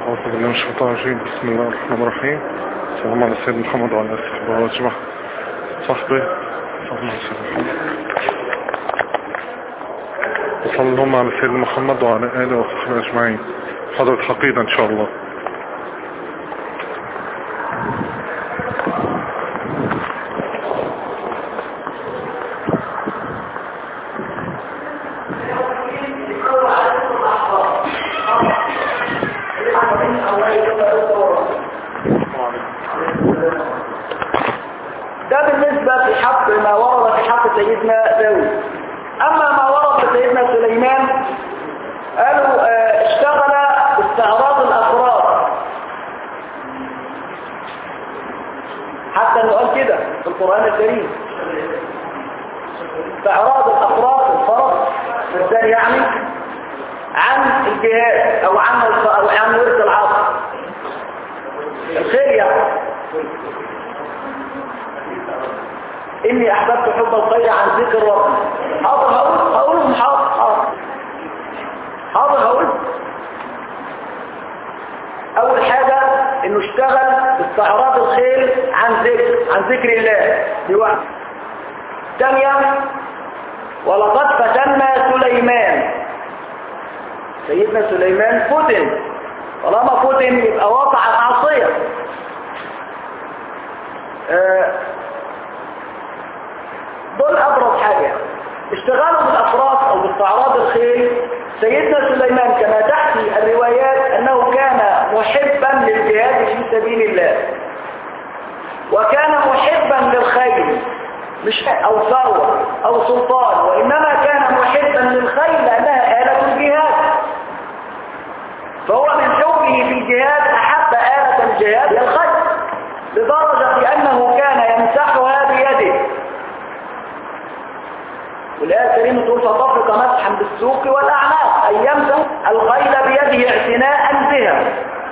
أعوذ بالله من الشيطان الرجيم بسم الله الرحمن الرحيم صلى الله على سيدنا محمد وعلى آله وصحبه وسلم صحبه صلى الله على سيدنا محمد وصلى اللهم على سيدنا محمد وعلى آله وصحبه أجمعين حضرة حقيقة إن شاء الله ده بالنسبة في حق ما ورد في حق سيدنا داود أما ما ورد في سيدنا سليمان قالوا آه، اشتغل باستعراض الأفراد حتى انه قال كده في القرآن الكريم استعراض الأفراد الفرد ازاي يعني عن الجهاد أو عن الف- أو عن ورث العصر الخير يعني إني أحببت حب الخير عن ذكر ربي حاضر هقول هقولهم حاضر حاضر حاضر هقول أول حاجة إنه اشتغل باستعراض الخير عن ذكر عن ذكر الله دي واحدة ثانيا ولقد فتنا سليمان سيدنا سليمان فتن طالما فتن يبقى وقع معصية آه، دول أبرز حاجة اشتغاله بالأفراد أو باستعراض الخيل سيدنا سليمان كما تحكي الروايات أنه كان محبا للجهاد في سبيل الله وكان محبا للخيل مش أو ثروة أو سلطان وإنما كان محبا للخيل لأنها آلة الجهاد فهو من حبه في الجهاد أحب آلة الجهاد هي الخيل لدرجة أنه كان يمسحها بيده والآية الكريمة تقول فطفق مسحا بالسوق والأعناق أي يمسح الخيل بيده اعتناء بها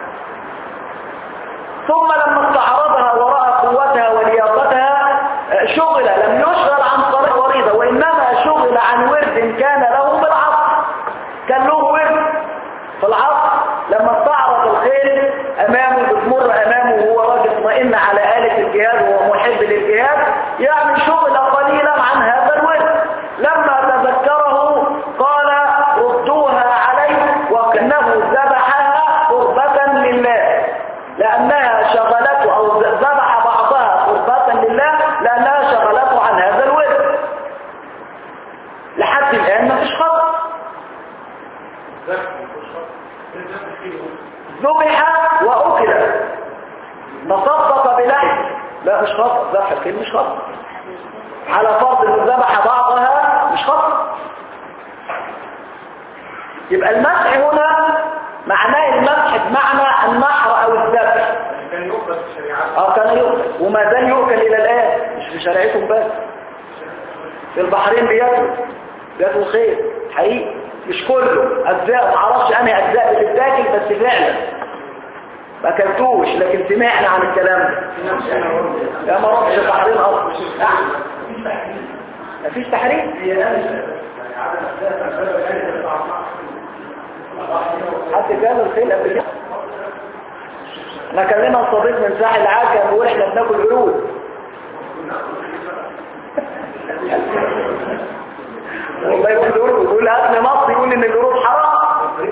ثم لما استعرضها ورأى قوتها ولياقتها آه، شغل لم يشغل عن طريق وريضة وإنما شغل عن ورد كان له بالعصر كان له ورد في العصر لما استعرض الخيل أمامه بتمر أمامه وهو راجل اطمئن على آلة الجهاد وهو محب للجهاد يعني شغل قليلا عن هذا الورد لما تذكره قال ردوها عليه وكأنه ذبحها قربة لله لأنها شغلته أو ذبح بعضها قربة لله لأنها شغلته عن هذا الورد لحد الآن ما فيش خطأ ذبح وأكل تصدق بلحم لا مش خطأ ذبح الكلمة مش خطأ على فرض انه ذبح بعضها مش خطأ يبقى المسح هنا معناه المسح بمعنى النحر او الذبح كان يؤخذ في الشريعات اه كان يؤكل وما زال يؤكل الى الان مش في شريعتهم بس في البحرين بياكلوا بياكلوا خير حقيقي مش كله اجزاء معرفش انهي اجزاء بتتاكل بس فعلا ما اكلتوش لكن سمعنا عن الكلام ده يا ما رحتش البحرين اصلا مفيش تحريم حد كان الخيل قبل كده انا كلمنا صديق من ساحل عاكا بيقول احنا بناكل قرود والله يقول قرود يقول هات لي نص يقول ان القرود حرام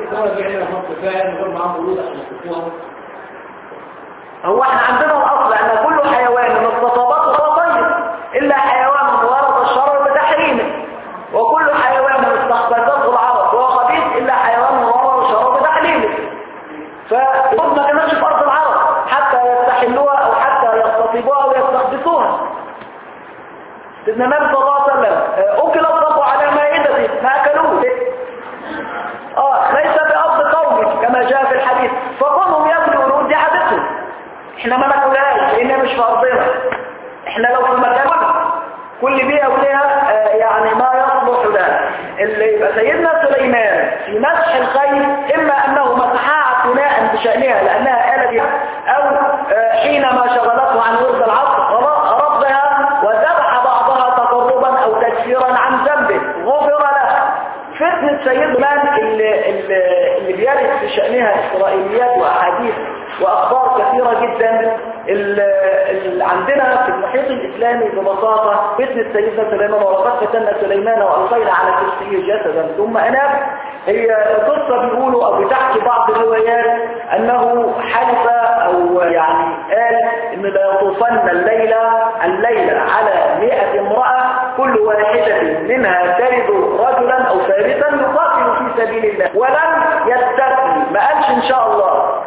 هو احنا عندنا الاصل ان كل حيوان من التصابات فهو طيب الا حيوان ورد الشرع بتحريمه وكل حيوان استخبثته العرب وهو خبيث الا حيوان ورد الشرع بتحريمه فالقرود ما كانتش في ارض العرب حتى يستحلوها او حتى يستطيبوها او يستخبثوها سيدنا النبي صلى الله عليه وسلم آه، اكل الضب على مائدته ما اكلوه اه ليس بأرض قومك كما جاء في الحديث فقومهم ياكلوا ورود دي عادتهم احنا ما ناكلهاش لانها مش في ارضنا احنا لو في مكان كل بيئة ولها آه، يعني ما يصلح لها اللي يبقى سيدنا سليمان في مسح الخيل اما انه مسحها اعتناء بشأنها لانها آلة بها او آه، حينما شغلته عن ورد العصر ربها وذبح بعضها تقربا او تكفيرا عن ذنبه غفر له فتنة سيدنا اللي, اللي, اللي بيرد في شأنها إسرائيليات وأحاديث وأخبار كثيرة جدا اللي عندنا في المحيط الإسلامي ببساطة فتنة سيدنا سليمان ولقد فتنا سليمان وألقينا على كرسيه جسدا ثم أناب هي قصة بيقولوا أو بتحكي بعض الروايات أنه حلف أو يعني قال إن لا يطوفن الليلة الليلة على مئة امرأة كل واحدة منها تلد رجلا أو فارسا يقاتل في سبيل الله ولم يستثني ما قالش إن شاء الله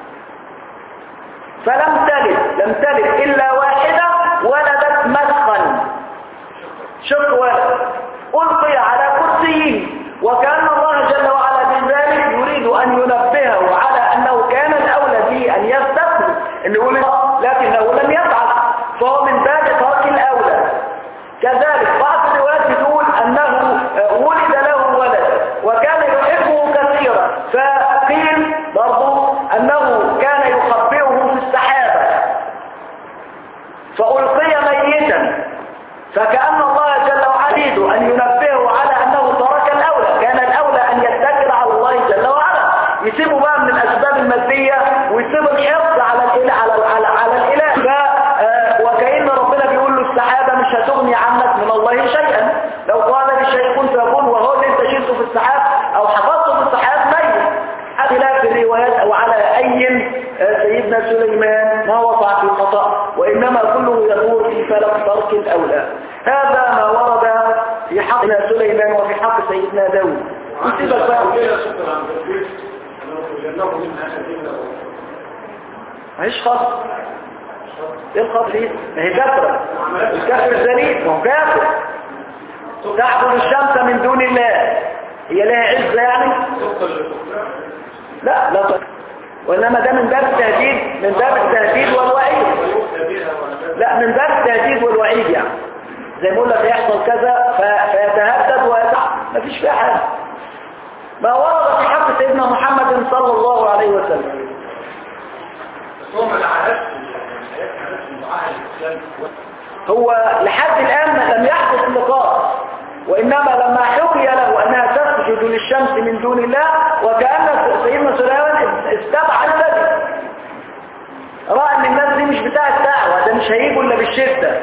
فلم تلد لم تلد إلا واحدة ولدت مسخا شق ولد ألقي على كرسيه وكان الله جل وعلا بذلك يريد أن ينبهه على أنه كان الأولى به أن يستثني أن يقول لكنه لم يفعل فهو من باب ترك الأولى كذلك بعض الروايات تقول أنه ولد له ولد وكان يحبه كثيرا فقيل برضو أنه كان يخبئه في السحابة فألقي ميتا فكأن الله جل وعلا يريد أن ينبهه على أنه ترك الأولى كان الأولى أن يتكل على الله جل وعلا يسيبوا بقى من الأسباب المادية ويسيبوا الحفظ على الإله على على, على الإله ف وكأن ربنا بيقول له السحابة مش هتغني عنك من الله شيئا لو قال للشيء كن فيكون وهو اللي انت شلته في السحاب أو حفظته في السحاب ميت خلاف الروايات أو على أي سيدنا سليمان ما وقع في خطأ وإنما كله يدور في فلك ترك الأولى هذا ما ورد في حقنا سليمان وفي حق سيدنا داود وسيبك بقى مفيش خط ايه الخط دي؟ ما هي كافرة الكافر الزليل ما هو كافر تعبد الشمس من دون الله هي لها عزة يعني لا لا طيب. وإنما ده من باب التهديد من باب التهديد والوعيد لا من باب التهديد والوعيد يعني زي ما يقول لك يحصل كذا فيتهدد ويتعب مفيش فيها حاجة ما ورد في حق سيدنا محمد صلى الله عليه وسلم هو لحد الآن لم يحدث اللقاء وإنما لما حكي له أنها تسجد للشمس من دون الله وكأن سيدنا سليمان استبعد ذلك رأى أن الناس دي مش بتاع الدعوة ده مش هيجوا إلا بالشدة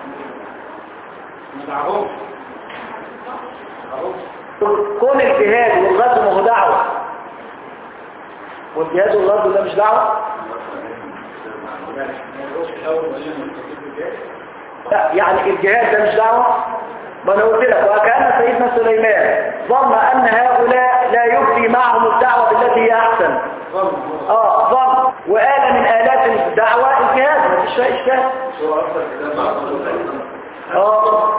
كون الجهاد والغزو ما هو دعوة والجهاد والغزو ده مش دعوة لا يعني الجهاد ده مش دعوة ما انا قلت لك وكان سيدنا سليمان ظن ان هؤلاء لا يبدي معهم الدعوة بالتي هي احسن اه ظن وقال من آلات الدعوة الجهاد ما فيش فيها اشكال اه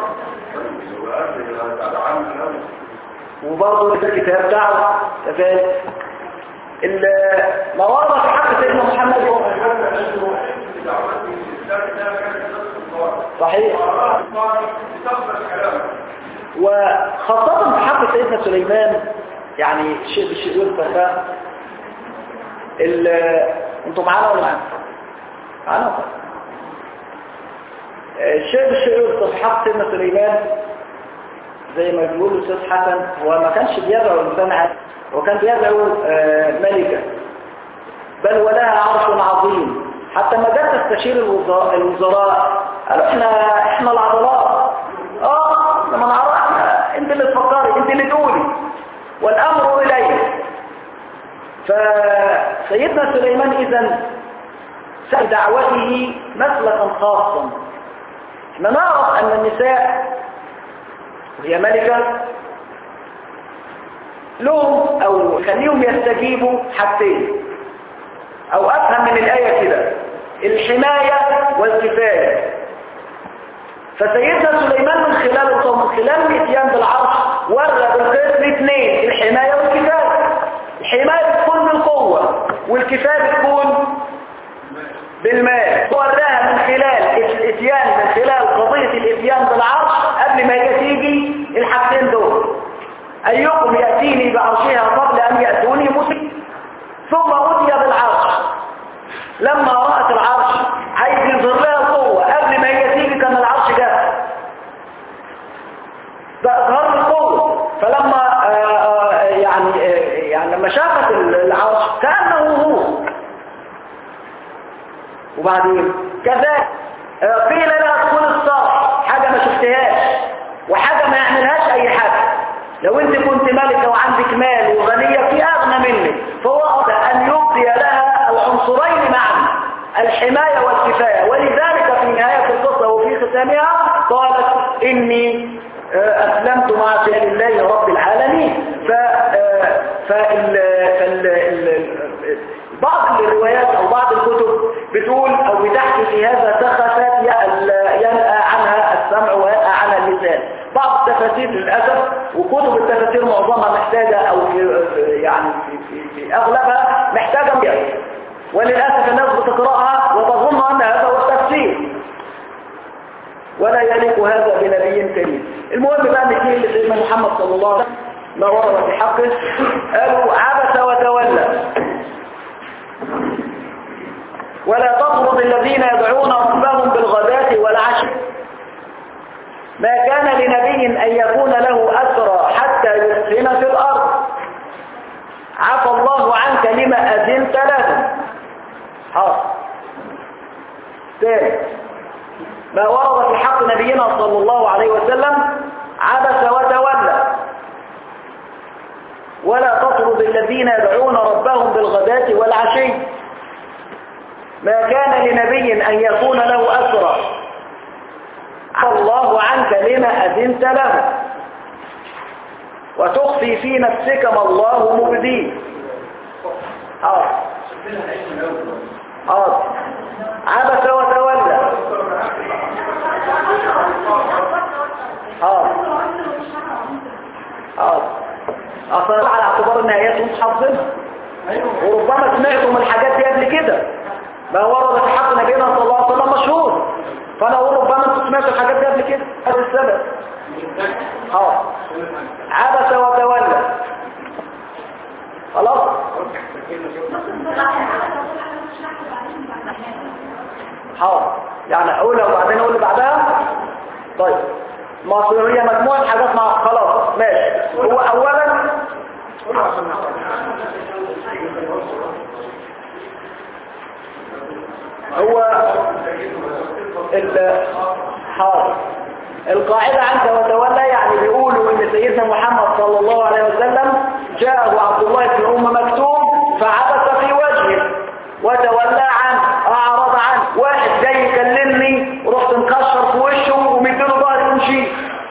وبرضه الكتاب دعوة كذلك ما ورد في حق سيدنا محمد صحيح وخاصة في حق سيدنا سليمان يعني شيء بالشيء يذكر ده انتوا معانا ولا معانا؟ معانا طيب الشيء بالشيء يذكر في حق سيدنا سليمان زي ما بيقولوا الاستاذ حسن هو ما كانش بيدعو الانسان عادي هو كان بيدعو ملكة بل ولها عرش عظيم حتى ما جت تستشير الوزراء الوزراء قالوا احنا احنا العضلات اه لما نعرف احنا انت اللي تفكري انت اللي تقولي والامر اليك فسيدنا سليمان اذا سأل دعوته مسلكا خاصا احنا نعرف ان النساء وهي ملكة لهم او خليهم يستجيبوا حاجتين او افهم من الايه كده الحمايه والكفايه فسيدنا سليمان من خلال الصوم من خلال الاتيان بالعرش ورى بالقسم اثنين الحمايه والكفايه الحمايه بتكون بالقوه والكفايه بتكون بالمال وراها من خلال الاتيان من خلال قضيه الاتيان بالعرش قبل ما هي تيجي الحاجتين دول ايكم ياتيني بعرشها قبل ان ياتوني مسلم ثم أتي بالعرش لما رأت العرش عايز يظهر لها القوة قبل ما هي تيجي كان العرش جاء ده إظهار القوة فلما آآ آآ يعني آآ يعني لما فشافت العرش كأنه هو وبعدين كذلك آه، قيل لها ادخل الصرح حاجة ما شفتهاش وحاجة ما يعملهاش اي حاجة لو انت كنت ملكة وعندك مال وغنية في اغنى منك فهو أراد ان يبدي لها العنصرين معا الحماية والكفاية ولذلك في نهاية القصة وفي ختامها قالت اني آه، اسلمت مع سيد الله رب العالمين ف آه، فال فال ال- بعض الروايات او بعض الكتب بتقول او بتحكي في هذا سخفات ينأى عنها السمع وينأى عنها اللسان بعض التفاسير للأسف وكتب التفاسير معظمها محتاجة او في يعني في, في, في اغلبها محتاجة مياه. وللأسف الناس بتقرأها وتظن ان هذا هو التفسير ولا يليق هذا بنبي كريم المهم بقى الاثنين اللي سيدنا محمد صلى الله عليه وسلم ما ورد في حقه قالوا عبس وتولى ولا تطرد الذين يدعون ربهم بالغداة والعشي ما كان لنبي أن يكون له أسرى حتى يسكن في الأرض عفى الله عنك لما أذنت له حاضر ثالث ما ورد في حق نبينا صلى الله عليه وسلم عبس وتولى ولا تطرد الذين يدعون ربهم بالغداة والعشي ما كان لنبي أن يكون له أسرى عفى الله عنك لما أذنت له وتخفي في نفسك ما الله مبديه حاضر حاضر عبس وتولى حاضر حاضر أصلا على اعتبار ان اياتهم حافظينها وربما سمعتم الحاجات دي قبل كده ما ورد في حق نبينا صلى الله عليه وسلم مشهور فانا اقول ربما انتم سمعتوا الحاجات دي قبل كده هذا السبب حاضر عبس وتولى خلاص حاضر يعني اقولها وبعدين اقول اللي بعدها طيب ما أصل هي مجموعة حاجات مع خلاص ماشي هو اولا هو ال حاضر القاعدة عنك وتولى يعني بيقولوا ان سيدنا محمد صلى الله عليه وسلم جاءه عبد الله بن ام مكتوم فعبس في وجهه وتولى عنه اعرض عنه واحد جاي يكلمني ورحت مكشر في وشه ومديله ظهري ومشي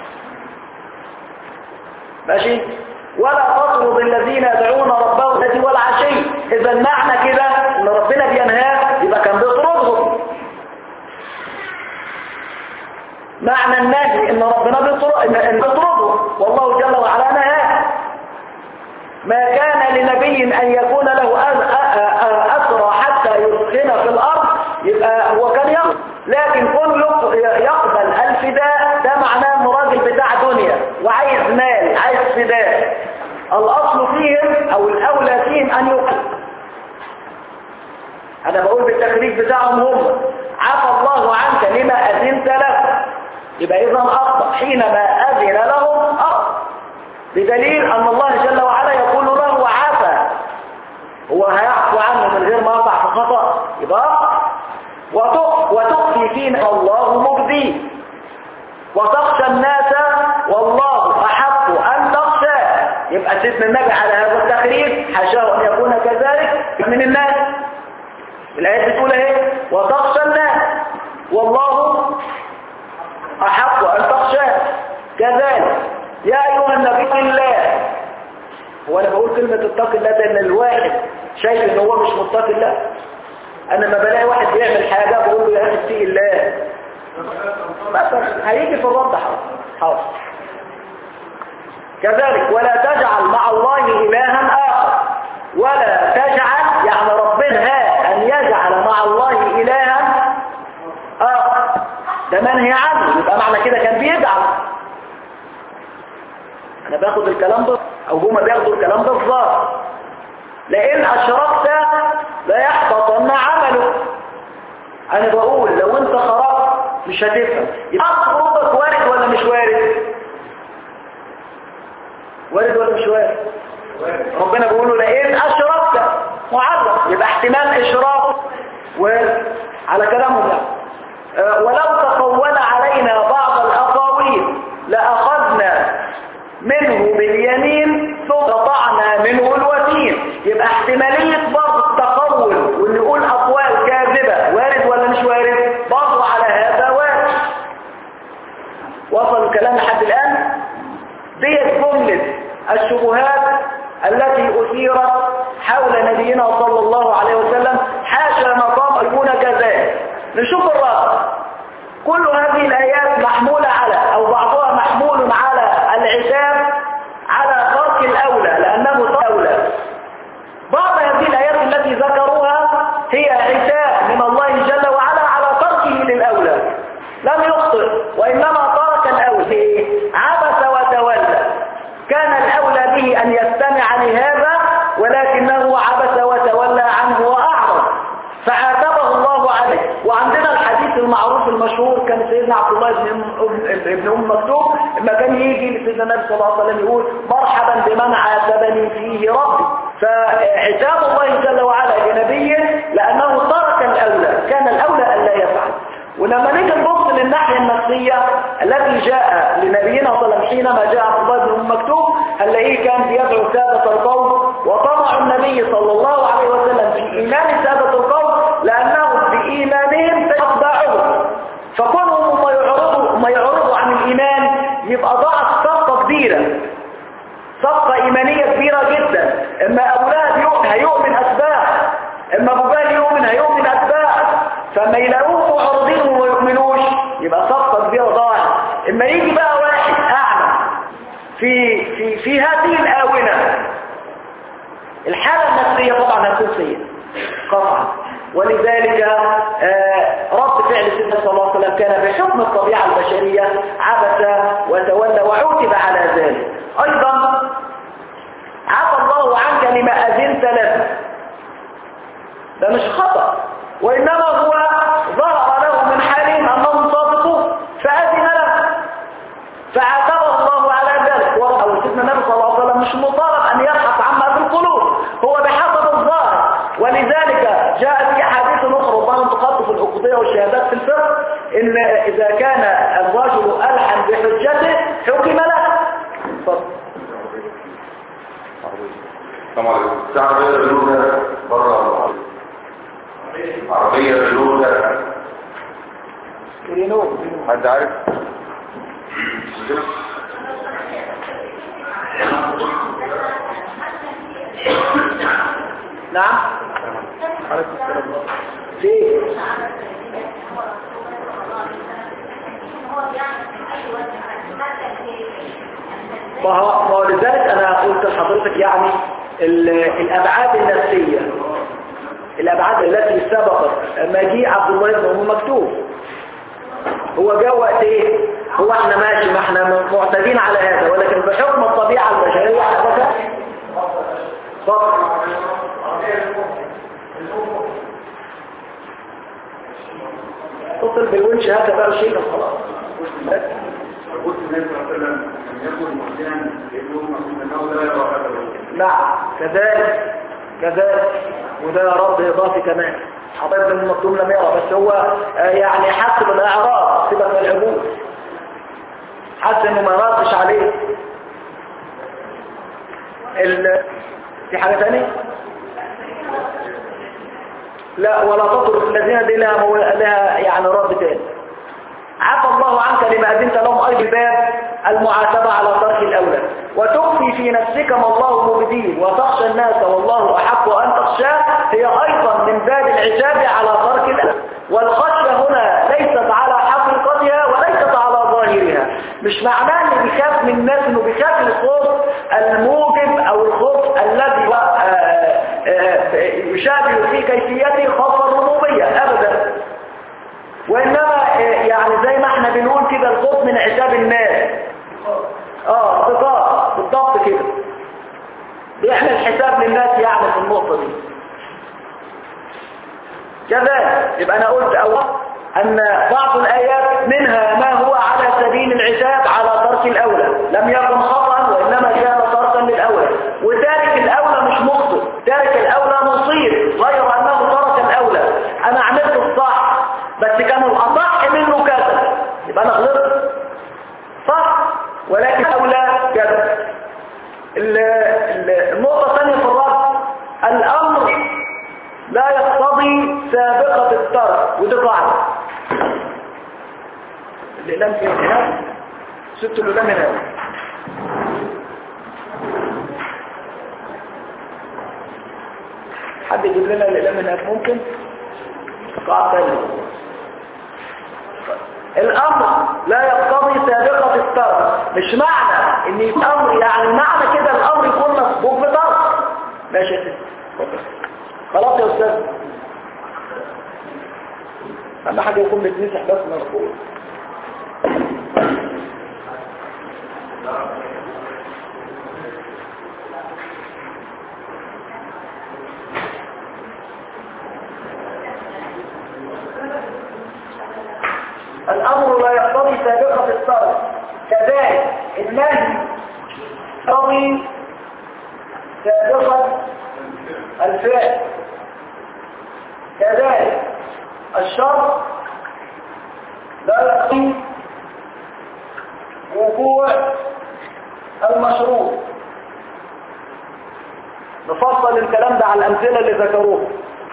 ماشي ولا تطرد الذين يدعون ربهم الذي والعشي اذا المعنى كده ان ربنا بينهاه يبقى كان بيطردهم معنى النهي ان ربنا بيطرد ان إن بيطرده والله جل وعلا نهاه ما كان لنبي ان يكون له أ- أ- أ- اسرى حتى يسكن في الارض يبقى هو كان يقبل لكن كون يق- يقبل الفداء ده معناه انه راجل بتاع دنيا وعايز مال عايز فداء الاصل فيهم او الاولى فيهم ان يقبل انا بقول بالتخريج بتاعهم هم عفى الله عنك لما اذنت له يبقى اذا اخطا حينما اذن لهم اخطا بدليل ان الله جل وعلا يقول له عفى هو هيعفو عنه من غير ما يقع في خطا يبقى أخطأ. وتخ- وتخفي فينا الله مبديه وتخشى الناس والله احق ان تخشى يبقى سيدنا النبي على هذا التخريج حاشاه ان يكون كذلك من الناس الآيات بتقول اهي وتخشى الناس والله أحق أن تخشاه كذلك يا أيها النبي اتق الله هو أنا بقول كلمة اتق الله ده إن الواحد شايف إن هو مش متق الله أنا ما بلاقي واحد بيعمل حاجة بقول له يا أخي اتقي الله مثلا هيجي في الرد حاضر حاضر كذلك ولا تجعل مع الله إلها آخر ولا تجعل يعني ربنا ها أن يجعل مع الله إلها آخر ده منهي عنه يبقى معنى كده كان بيجعل أنا باخد الكلام ده أو هما بياخدوا الكلام ده الظاهر لئن أشركت لا يحبطن عمله أنا بقول لو أنت خرجت مش هتفهم يبقى خروجك وارد ولا مش وارد وارد ولا مش وارد ربنا بيقول له لئن يبقى احتمال اشراف وعلى كلامهم يعني آه، ولو تقول علينا بعض الاقاويل لاخذنا منه باليمين ثم قطعنا منه الوتين يبقى احتمالية برضه التقول وان نقول اقوال كاذبة وارد ولا مش وارد برضه على هذا وارد وصل الكلام لحد الان ديت جملة الشبهات التي أثيرت حول نبينا صلى الله عليه وسلم حاشا مقام يكون كذلك نشوف الرد كل هذه الآيات محمولة على أو بعضها محمول على العتاب على ترك الأولى لأنه ترك أولى بعض هذه الآيات التي ذكروها هي عتاب من الله جل وعلا على تركه للأولى لم يخطئ وإنما ترك الأولى عبس وتولى كان الأولى به أن يستمع لهذا ولكنه عبس وتولى عنه وأعرض فعاتبه الله عليه وعندنا الحديث المعروف المشهور كان سيدنا عبد الله بن أم, ابن أم مكتوب لما كان يجي لسيدنا النبي صلى الله عليه وسلم يقول مرحبا بمن عاتبني فيه ربي فعتاب الله جل وعلا لنبيه لأنه ترك الأولى كان الأولى أن لا يفعل ولما نيجي نبص للناحية النفسية التي جاء لنبينا صلى الله عليه وسلم حينما جاء عبد الله بن أم مكتوب هنلاقيه كان بيدعو سادة القوم وطمع النبي صلى الله عليه وسلم في إيمان سادة القوم لأنهم بإيمانهم تتبعهم فكونهم ما يعرضوا ما يعرضوا عن الإيمان يبقى ضاعت صفقة كبيرة صفقة إيمانية كبيرة جدا إما أولاد يؤمن هيؤمن أتباع إما أبو جهل يؤمن هيؤمن أتباع فما يلاقوه معرضين وما يؤمنوش يبقى صفقة كبيرة ضاعت إما يجي بقى واحد أعمى في في في هذه الآونة الحالة النفسية طبعا هتكون سيئة قطعا ولذلك آه، رد فعل سيدنا صلى الله عليه وسلم كان بحكم الطبيعة البشرية عبس وتولى وعوتب على ذلك أيضا عفى الله عنك لما أذنت له ده مش خطأ وإنما هو ظهر له من حالهم أنهم صادقون فأذن له فعاتبه الله على ذلك ورأى سيدنا النبي صلى الله عليه وسلم مش مطالب أن يبحث عما في القلوب هو بحسب الظاهر ولذلك جاء في حديث أخرى ربما انتقدت في العقودية والشهادات في الفقه إن إذا كان الرجل ألحن بحجته حكم له اتفضل. السلام عليكم الساعة عربية الأولى بره عربية الأولى كرينو حد عارف؟ نعم ليه ما هو ما هو لذلك انا قلت لحضرتك يعني ال- الابعاد النفسيه الابعاد التي سبقت مجيء عبد الله بن ام مكتوب هو جاء وقت ايه هو احنا ماشي ما احنا معتادين على هذا ولكن بحكم الطبيعه البشريه حدث اتفضل اتصل بالونش هذا بقى شيء خلاص قلت النبي صلى الله عليه وسلم لم يكن مؤمنا لابنه انه لا يرى هذا الوجه نعم كذلك كذلك وده رد اضافي كمان حضرتك بن مكتوم لم يرى بس هو آه، يعني حسب الاعراض سيبك من العبود حس انه ما ردش عليه ال... في حاجة تانية لا ولا تطرق الذين دي لها, مو... لها يعني رد تاني عفى الله عنك لما أذنت لهم أيضا باب المعاتبة على ترك الأولى وتخفي في نفسك ما الله مبديه وتخشى الناس والله أحق أن تخشاه هي أيضا من باب العتاب على ترك الأولى والخشية هنا ليست على حقيقتها وليست على ظاهرها مش معناه ان بيخاف من الناس انه بيخاف الخوف الموجب او الخوف الذي هو آه، آه، يشابه في كيفيته خوف الربوبية ابدا وإنما آه، يعني زي ما احنا بنقول كده الخوف من عتاب الناس اه ثقات بالضبط كده بيعمل حساب للناس يعني في النقطة دي كذلك يبقى انا قلت اول ان بعض الايات منها ما هو على سبيل العتاب على ترك الاولى لم يكن خطأ وانما كان تركا للاولى وتارك الاولى مش مخطئ تارك الاولى مصير لا يقتضي سابقة الترك ودي قاعدة الإعلام في هنا ست الإعلام هنا حد يجيب لنا الإعلام هناك ممكن قاعدة ثانية الأمر لا يقتضي سابقة الترك مش معنى ان الأمر يعني معنى كده الأمر يكون مسبوق بترك ماشي يا سيدي اتفضل. خلاص يا أستاذ أهم حاجة يكون بتمسح بس من الخروج الأمر لا يقتضي سابقة الطرف كذلك النهي يقتضي سابقة الفعل كذلك الشرط لا يقتضي وقوع المشروط نفصل الكلام ده على الأمثلة اللي ذكروها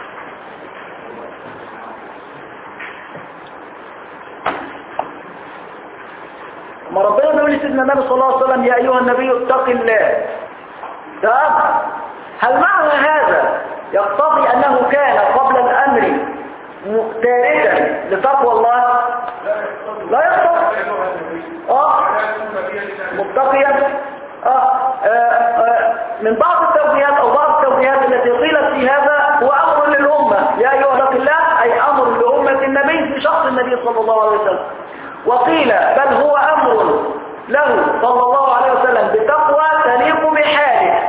ما ربنا بيقول لسيدنا النبي صلى الله عليه وسلم يا أيها النبي اتق الله تمام هل معنى هذا يقتضي أنه كان قبل الأمر تاركا لتقوى الله لا يقتضي اه متقيا آه. آه. آه. من بعض التوجيهات او بعض التوجيهات التي قيلت في هذا هو امر للامه يا ايها اتق الله اي امر لامه النبي في شخص النبي صلى الله عليه وسلم وقيل بل هو امر له صلى الله عليه وسلم بتقوى تليق بحاله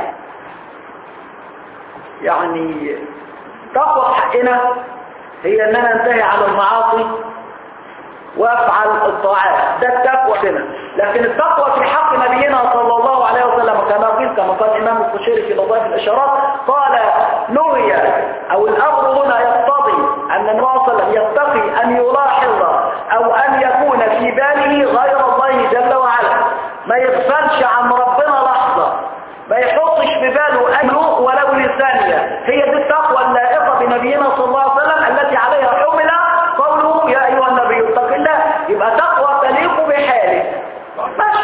يعني تقوى في حقنا هي اننا ننتهي عن المعاصي وافعل الطاعات ده التقوى هنا لكن التقوى في حق نبينا صلى الله عليه وسلم كما قيل كما قال الامام القشيري في لطائف الاشارات قال نهي او الامر هنا يقتضي ان النبي صلى الله عليه وسلم يتقي ان يلاحظ او ان يكون في باله غير الله جل وعلا ما يغفلش عن ربنا لحظه ما يحطش في باله أنه ولو لثانية هي دي التقوى اللائقة بنبينا صلى الله عليه وسلم التي عليها حمل قوله يا أيها النبي اتق الله يبقى تقوى تليق بحاله ماشي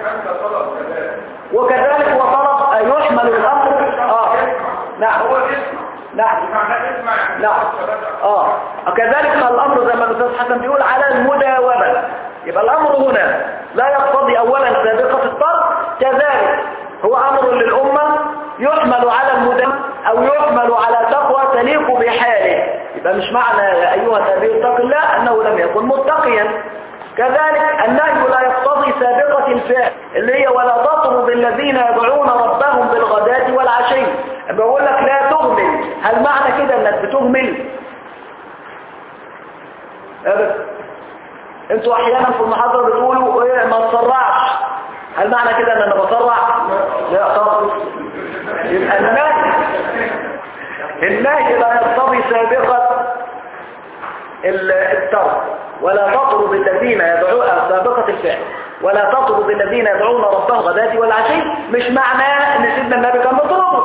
وكذلك هو طلب أن يحمل الأمر آه نعم هو اسمع نعم معناه اسمع يعني نعم اه كذلك الامر زي ما الاستاذ حسن بيقول على المداومه يبقى الامر هنا لا يقتضي اولا سابقه الطرد كذلك هو امر للامه يحمل على المداومه او يحمل على تقوى تليق بحاله يبقى مش معنى يا ايها النبي اتق الله انه لم يكن متقيا كذلك النهي لا يقتضي سابقة الفعل اللي هي ولا تطرد الذين يدعون ربهم بالغداة والعشي بقول لك لا تهمل هل معنى كده انك بتهمل أبدا انتوا احيانا في المحاضرة بتقولوا ايه ما تسرعش هل معنى كده ان انا بسرع لا طبعا يبقى النهي النهي لا يقتضي سابقة الترك ولا تطرد الذين يدعون سابقة الفعل ولا تطرد الذين يدعون ربهم غداة والعشي مش معناه ان سيدنا النبي كان بيطرده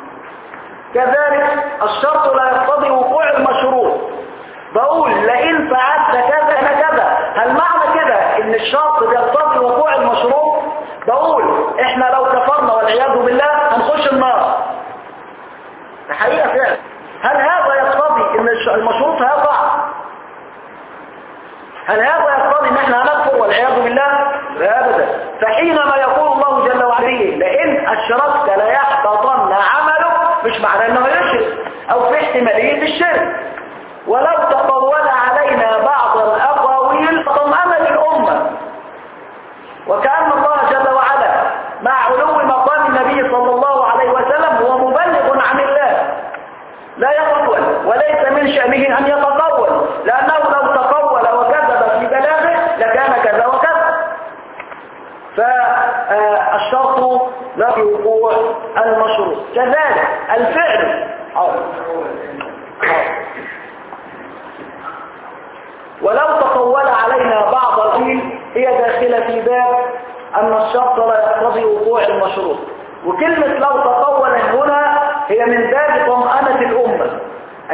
كذلك الشرط لا يقتضي وقوع المشروط بقول لئن فعلت كذا انا كذا هل معنى كده ان الشرط يقتضي وقوع المشروط بقول احنا لو كفرنا والعياذ بالله هنخش النار ده حقيقة فعلا هل هذا يقتضي ان المشروط هيقع هل هذا يقتضي ان احنا هنكفر والعياذ بالله لا ابدا فحينما يقول الله جل وعلا لئن اشركت ليحبطن عملك مش معنى انه يشرك او في احتماليه الشرك ولو تطول علينا بعض الاقاويل فطمأنت الامه وكأن الله جل وعلا مع علو مقام النبي صلى الله عليه وسلم هو مبلغ عن الله لا يتقول وليس من شأنه أن يتقول لأنه لو تقول وكذب في بلاغه لكان كذا وكذا فالشرط لا في وقوع المشروط كذلك الفعل حاضر. حاضر. ولو تطول علينا بعض القيل هي داخلة في باب أن الشرط لا يقتضي وقوع المشروط وكلمة لو تطول هنا هي من باب طمأنة الأمة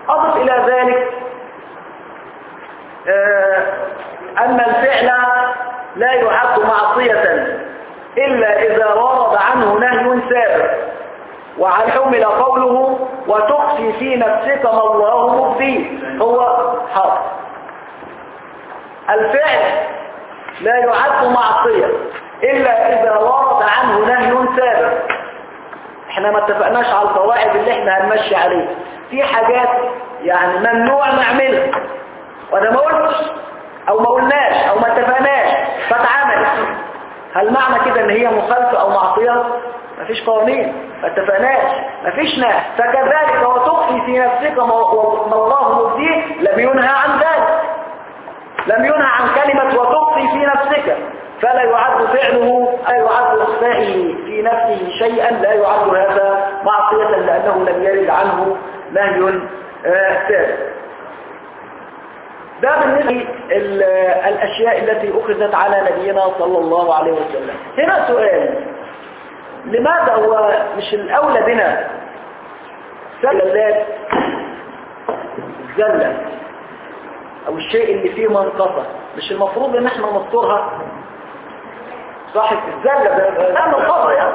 أضف إلى ذلك آه، أن الفعل لا يعد معصية إلا إذا ورد عنه نهي سابق وعن حمل قوله وتخفي في نفسك ما الله مبديه هو حاضر الفعل لا يعد معصية إلا إذا ورد عنه نهي سابق احنا ما اتفقناش على القواعد اللي احنا هنمشي عليها في حاجات يعني ممنوع نعملها وانا ما قلتش او ما قلناش او ما اتفقناش فاتعملت هل معنى كده ان هي مخالفة او معصية مفيش قوانين ما اتفقناش مفيش نهي فكذلك وتخفي في نفسك ما ما الله مبديه لم ينهى عن ذلك لم ينهى عن كلمة وتخفي في نفسك فلا يعد فعله لا يعد إخفائه في نفسه شيئا لا يعد هذا معصية لأنه لم يرد عنه نهي آه، ثابت ده بالنسبة الأشياء التي أخذت على نبينا صلى الله عليه وسلم هنا سؤال لماذا هو مش الأولى بنا سلالات الزلة أو الشيء اللي فيه منقصة مش المفروض ان احنا نذكرها صح الزلة ده ده منقصة يعني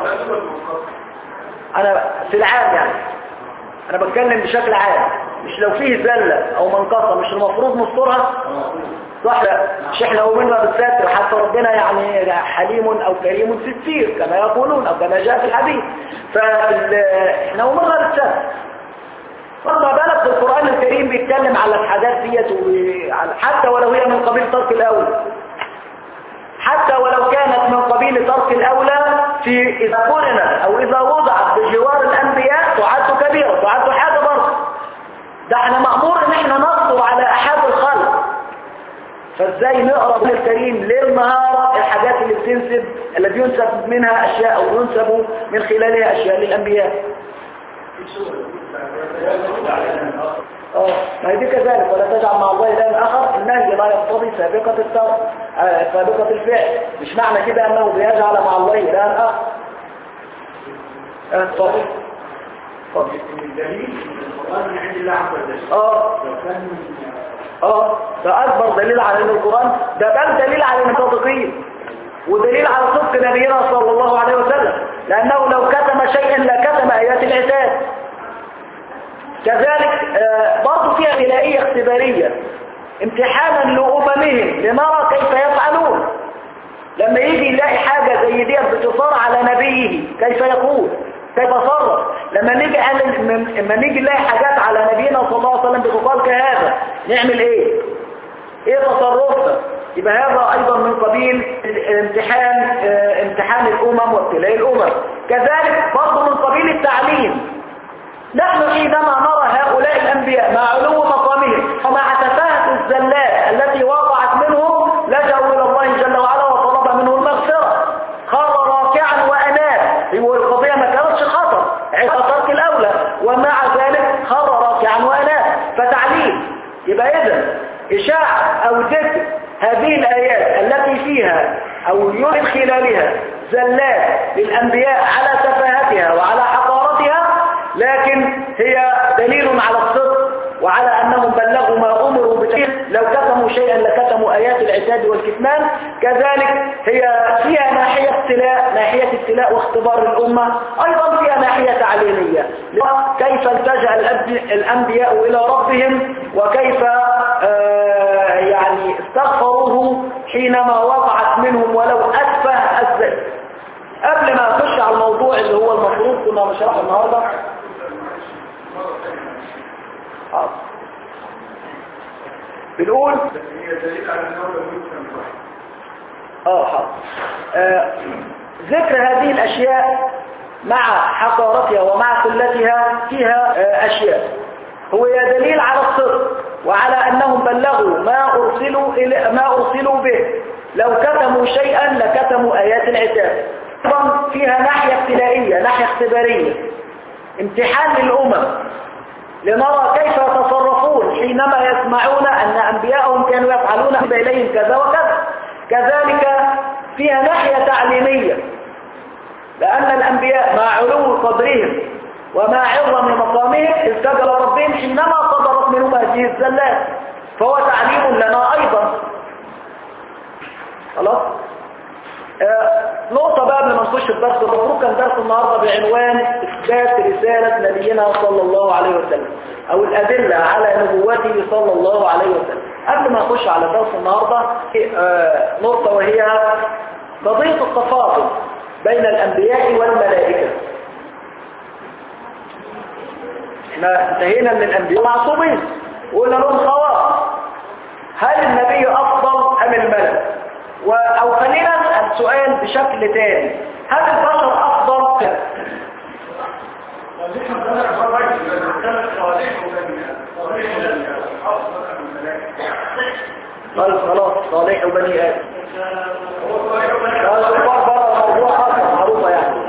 انا في العام يعني انا بتكلم بشكل عام مش لو فيه زلة او منقصة مش المفروض نذكرها صح لا مش احنا أمرنا بالستر حتى ربنا يعني حليم او كريم في السير كما يقولون او كما جاء في الحديث فاحنا أمرنا بالستر فما بالك بالقرآن الكريم بيتكلم على الحاجات ديت وعلى- حتى ولو هي من قبيل ترك الأولى حتى ولو كانت من قبيل ترك الأولى في إذا قرنت أو إذا وضعت بجوار الأنبياء تعد كبيرة تعد حاجة برضه ده احنا مأمور ان احنا نصبر على أحد الخلق فازاي نقرأ من الكريم ليل نهار الحاجات اللي بتنسب اللي بينسب منها أشياء أو ينسب من خلالها أشياء للأنبياء اه ما هي دي كذلك ولا تجعل مع الله إلها آخر النهي لا يقتضي سابقة الترك آه، سابقة الفعل مش معنى كده أنه بيجعل مع الله إلها آخر اه اتفضل اتفضل الدليل القرآن من عند الله عز وجل اه لو كان اه ده اكبر دليل على ان القرآن ده بل دليل على ان صادقين ودليل على صدق نبينا صلى الله عليه وسلم لانه لو كتم شيئا لكتم ايات العتاب كذلك آه، برضه فيها ابتلائيه اختباريه امتحانا لاممهم لنرى كيف يفعلون لما يجي يلاقي حاجة زي دي بتصار على نبيه كيف يقول كيف صرف لما نيجي لما نيجي نلاقي حاجات على نبينا صلى الله عليه وسلم بتقال كهذا نعمل ايه ايه تصرفنا يبقى هذا ايضا من قبيل امتحان اه، امتحان الامم وابتلاء الامم كذلك برضه من قبيل التعليم نحن حينما نرى هؤلاء الأنبياء مع علو مقامهم ومع تفاهة الزلات التي وقعت منهم لجأوا إلى الله جل وعلا وطلب منه المغفرة خر راكعا وأناب يبقى القضية ما كانتش خطر عند ترك الأولى ومع ذلك خر راكعا وأناب فتعليم يبقى إذا إشاعة أو ذكر هذه الآيات التي فيها أو من خلالها زلات للأنبياء على تفاهتها وعلى حقارتها لكن هي دليل على الصدق وعلى أنهم بلغوا ما أمروا بتحقيق لو كتموا شيئا لكتموا آيات العتاد والكتمان كذلك هي فيها ناحية ابتلاء ناحية ابتلاء واختبار الأمة أيضا فيها ناحية تعليمية كيف التجأ الأب- الأنبياء إلى ربهم وكيف آه، يعني استغفروه حينما وقعت منهم ولو أتفه الذنب قبل ما نخش على الموضوع اللي هو المفروض كنا نشرحه النهارده حاضر. بنقول هي دليل على أنه لم يكتم واحد اه حاضر آه، ذكر هذه الأشياء مع حقارتها ومع قلتها فيها آه، أشياء هو دليل على الصدق وعلى أنهم بلغوا ما أرسلوا, إلى ما أرسلوا به لو كتموا شيئا لكتموا آيات العتاب أيضا فيها ناحية ابتلائية ناحية اختبارية امتحان للأمم لنرى كيف يتصرفون حينما يسمعون أن أنبياءهم كانوا يفعلون إليهم كذا وكذا كذلك فيها ناحية تعليمية لأن الأنبياء مع علو قدرهم ومع عظم مقامهم استجل ربهم حينما صدرت هذه الزلات فهو تعليم لنا أيضا خلاص آه، نقطة بقى قبل ما نخش الدرس المفروض كان درس النهاردة بعنوان إثبات رسالة نبينا صلى الله عليه وسلم أو الأدلة على نبوته صلى الله عليه وسلم قبل ما نخش على درس النهاردة آه، نقطة وهي قضية التفاضل بين الأنبياء والملائكة احنا انتهينا من الأنبياء معصومين وقلنا لهم خواص هل النبي أفضل أم الملك و... أو خلينا نسأل سؤال بشكل تاني هل البشر أفضل طيب خلاص صالح وبني آدم قال الكفار بره الموضوع أصلا معروفة يعني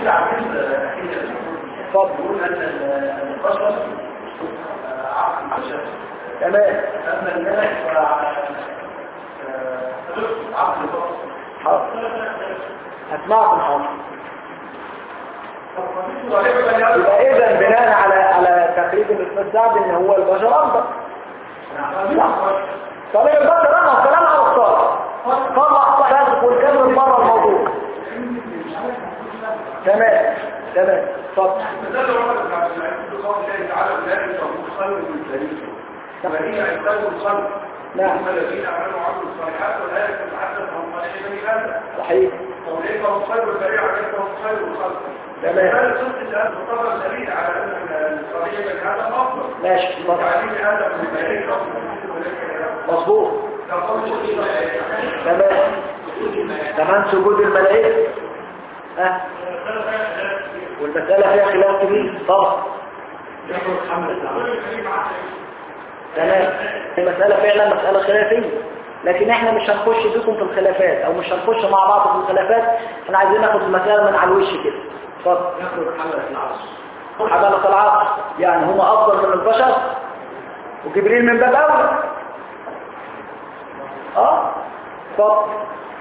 اتفضل تمام حاضر هسمعكم حاضر يبقى اذا بناء على على تقريب الاستاذ سعد ان هو البشر افضل لا طبيعي البشر انا الكلام على الصالح طلع صالح والكلام بره الموضوع تمام تمام اتفضل نعم الذين عملوا عملوا الصالحات ولا يتحدث عن صالحين بني ادم صحيح وليس هم خير البريع وليس هم خير الخلق تمام هذا صدق الآن تعتبر دليل على أن الصالحين بني آدم أفضل ماشي اتفضل. وتعليم آدم بالملائكة أفضل مظبوط تمام كمان سجود الملائكة ها والمسألة فيها خلاف كبير طبعا تمام المسألة فعلا مسألة خلافية لكن احنا مش هنخش بيكم في الخلافات او مش هنخش مع بعض في الخلافات احنا عايزين ناخد المسألة من على الوش كده اتفضل حملة العصر يعني هم افضل من البشر وجبريل من باب اولى اه اتفضل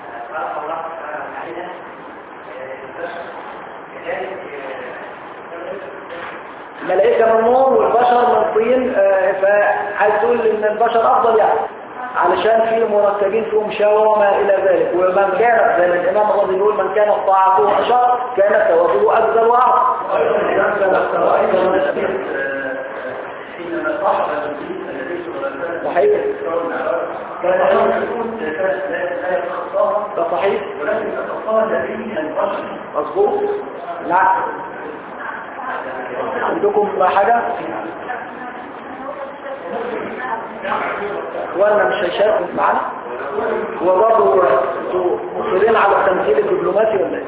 الملائكة من نور والبشر من طين آه، فعايز تقول ان البشر افضل يعني علشان في مركبين فيهم شهوة وما الى ذلك ومن كانت زي ما الامام الرضي يقول من كانت طاعته اشر كانت ثوابه اجزل واعظم حينما صاحب النبي النبي صلى الله عليه وسلم صحيح كان يقول لا يتخطاها ده صحيح ولكن يتخطاها نبي البشر مظبوط نعم عندكم حاجة اخواننا مش هيشاركوا معانا وبرضه انتوا مصرين على التمثيل الدبلوماسي ولا ايه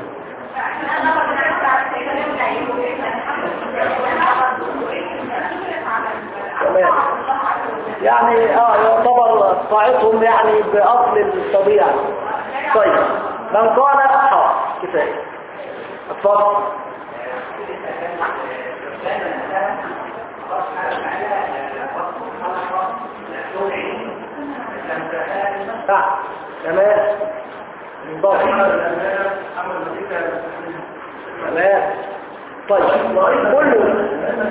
تمام يعني اه يعتبر طاعتهم يعني باصل الطبيعه طيب من قال حاضر كفايه اتفضل نعم تمام انضبط تمام طيب كله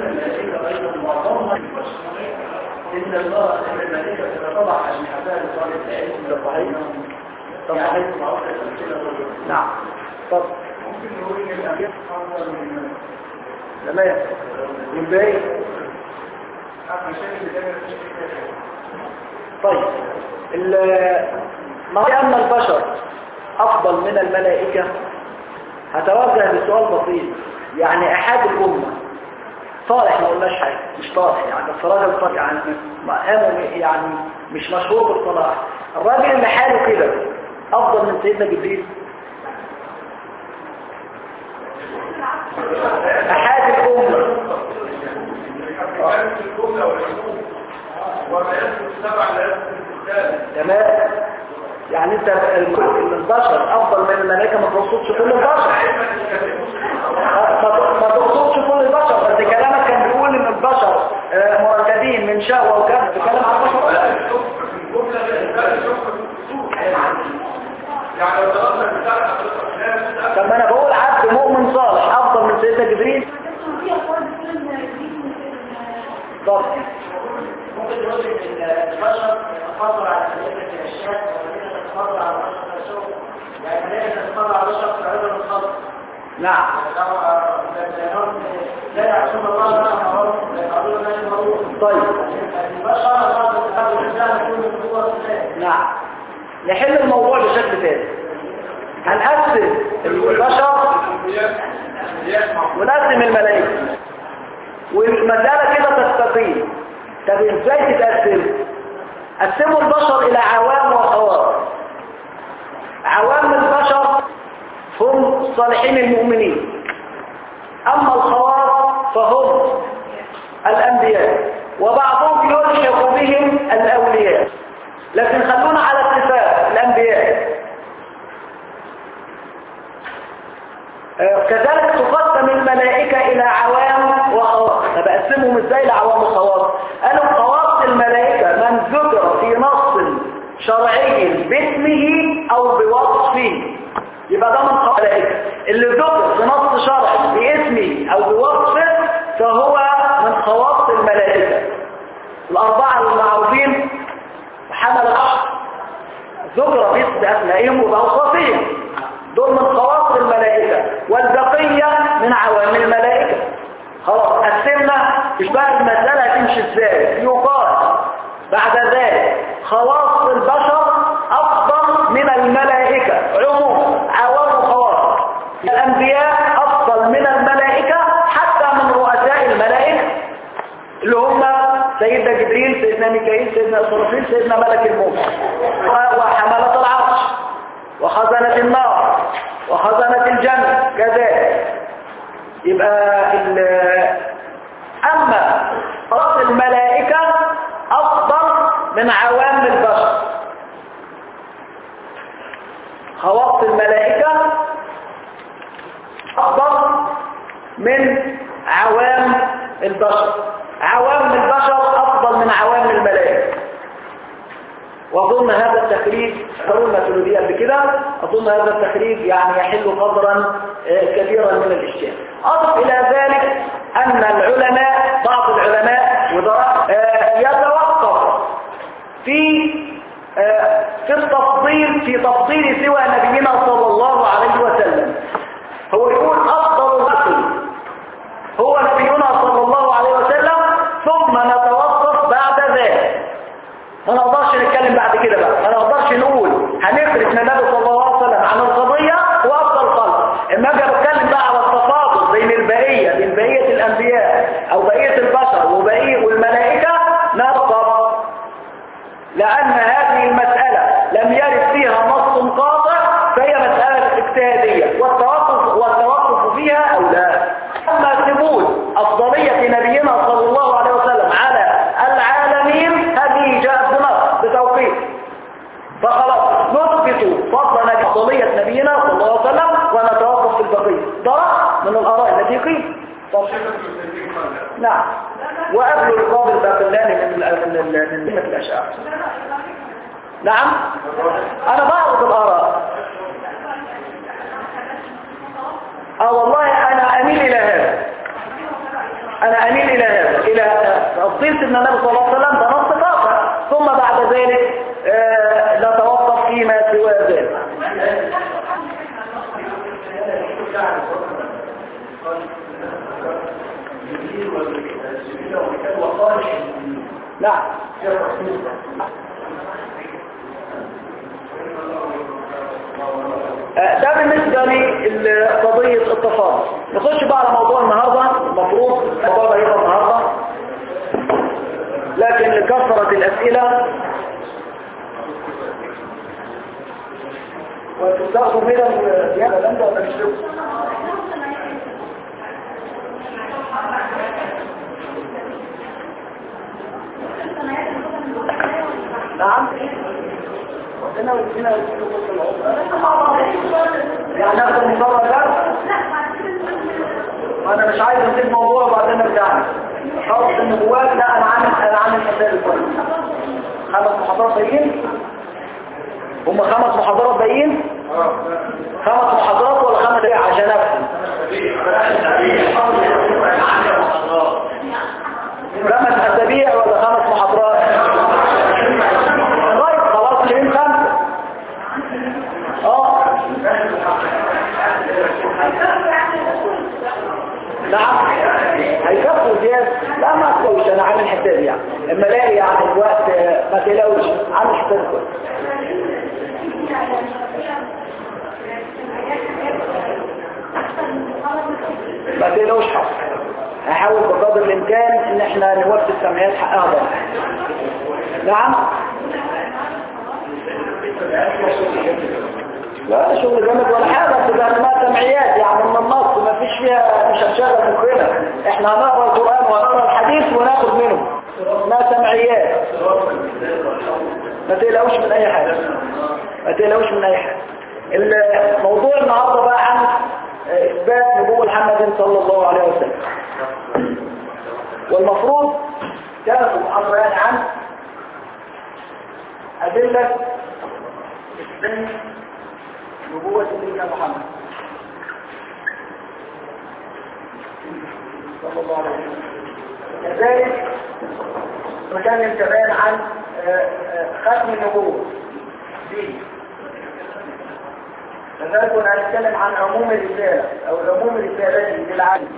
إن الله إن الملائكة تتطلع أجنحتها لطالب العلم ده صحيح ده صحيح نعم طب ممكن نقول إن الأنبياء أفضل من تمام والباقي المشاكل اللي كانت في طيب ال- ما هي أن البشر أفضل من الملائكة هتوجه بسؤال بسيط يعني أحد الأمة صالح ما قلناش حاجة مش صالح يعني بس راجل صالح يعني مقامه يعني مش مشهور بالصلاح الراجل اللي حاله كده أفضل من سيدنا جبريل أحد الأمة كانت الجملة والعموم وما يثبت السبع لا يثبت الثالث تمام يعني انت ال- البشر افضل من الملائكه ما تقصدش كل البشر ما ما تقصدش كل البشر بس كلامك كان بيقول ان البشر آه، مركبين من شهوه وكذا بتتكلم عن البشر الجملة بالنسبة لشوف الأصول يعني لو ضربنا مثال حضرتك لا مثال طب ما انا بقول عبد مؤمن صالح افضل من سيدنا جبريل طب البشر تتفضل على الملائكة في أشياء والملائكة تتفضل على البشر في أشياء يعني الملائكة تتفضل على البشر في عدد الخلق نعم لا يعصون الله ما أمرهم لا يفعلون ما يأمرون طيب البشر الله سبحانه وتعالى كل من هو نعم نحل الموضوع بشكل تاني هنقسم البشر ونقسم الملائكة والمسألة كده تستقيم طب ازاي تتقسم قسموا البشر الى عوام وخواص عوام البشر هم الصالحين المؤمنين اما الخواص فهم الانبياء وبعضهم يلحق بهم الاولياء لكن خلونا على اتفاق الانبياء آه، كذلك تقسم الملائكة إلى عوام وخواص طب أقسمهم إزاي لعوام وخواص قالوا خواص الملائكة من ذكر في نص شرعي باسمه أو بوصفه يبقى ده من خواص الملائكة اللي ذكر في نص شرعي باسمه أو بوصفه فهو من خواص الملائكة الأربعة المعروفين حمل العشر ذكر باسم أسمائهم وبأوصافهم دول من خواص الملائكة والبقية من عوام الملائكة خلاص قسمنا مش بقى المسألة هتمشي ازاي يقال بعد ذلك خواص البشر أفضل من الملائكة عموم عوام وخواص الأنبياء أفضل من الملائكة حتى من رؤساء الملائكة اللي هم سيدنا جبريل سيدنا ميكائيل سيدنا إسرافيل سيدنا ملك الموت وحملة العرش وخزنة النار وخزنة الجنة كذلك يبقى ال- أما رأس الملائكة أفضل من عوام البشر خواص الملائكة أفضل من عوام البشر عوام البشر أفضل من عوام الملائكة وأظن هذا التخريج قلنا تلودية بكده أظن هذا التخريج يعني يحل قدرا آه، كبيرا من الإشكال أضف إلى ذلك أن العلماء بعض العلماء وزراء آه، يتوقف في آه، في التفضيل في تفضيل سوى نبينا صلى الله عليه وسلم هو يقول أفضل الرسل هو نبينا صلى الله عليه وسلم ثم نتوقف بعد ذلك ما نقدرش نتكلم بعد كده بقى ما نقدرش نقول هنفرق من النبي صلى الله عليه وسلم عن القضية وافضل خلق اما اجي اتكلم بقى على التفاضل بين البقية بين بقية الانبياء او بقية البشر وبقية والملائكة نفضل لان هذه المسألة لم يرد فيها نص قاطع فهي مسألة اجتهادية والتوقف والتوقف فيها او لا اما ثبوت افضلية نبينا صلى الله عليه وسلم على العالمين هذه جاءت بنص بتوقيت فخلاص نثبت فضل نبي- افضلية نبينا صلى الله عليه وسلم ونتوقف في البقية ده من الآراء التي قيل طب نعم وقبل القابل باقلاني من ال- من ال- من من الأشعار نعم أنا بعرض الآراء اه والله أنا أميل إلى هذا أنا أميل إلى هذا إلى تفضيل سيدنا النبي صلى الله عليه وسلم ده نص قاطع ثم بعد ذلك آه، نتوقف فيما سوى ذلك نعم آه، ده بالنسبة لقضية التفاضل نخش بقى على موضوع النهاردة المفروض الموضوع ده يبقى النهاردة لكن لكثرة الأسئلة وتستخدم من الزيادة لم ولا مش لكم؟ نعم ربنا ودينا يعني ناخد المصور ده وانا مش عايز اسيب موضوع وبعدين ارجع خلاص النبوات لا انا عامل انا عامل حساب كويس خمس محاضرات باقيين هم خمس محاضرات باقيين خمس محاضرات ولا خمس ايه عشان افهم خمس اسابيع ولا خمس محاضرات يعني في وقت آه، ما تقلقوش عامل حسابكم ما تقلقوش حق هحاول بقدر الامكان ان احنا نوفي السمعيات حقها بقى نعم لا شغل جامد ولا حاجه بتبقى اسمها سمعيات يعني من النص ما فيش فيها مش هنشغل مخنا احنا هنقرا القران وهنقرا الحديث وناخد منه اسمها سمعيات ما تقلقوش من اي حاجه ما تقلقوش من اي حاجه الموضوع النهارده بقى عن اثبات نبوه محمد صلى الله عليه وسلم والمفروض كانت المحاضره يعني عن ادله اثبات نبوة سيدنا محمد صلى الله عليه وسلم كذلك مكان الكلام عن آه، آه، ختم النبوة دي كذلك كنا هنتكلم عن عموم الرسالة أو عموم رسالته للعالم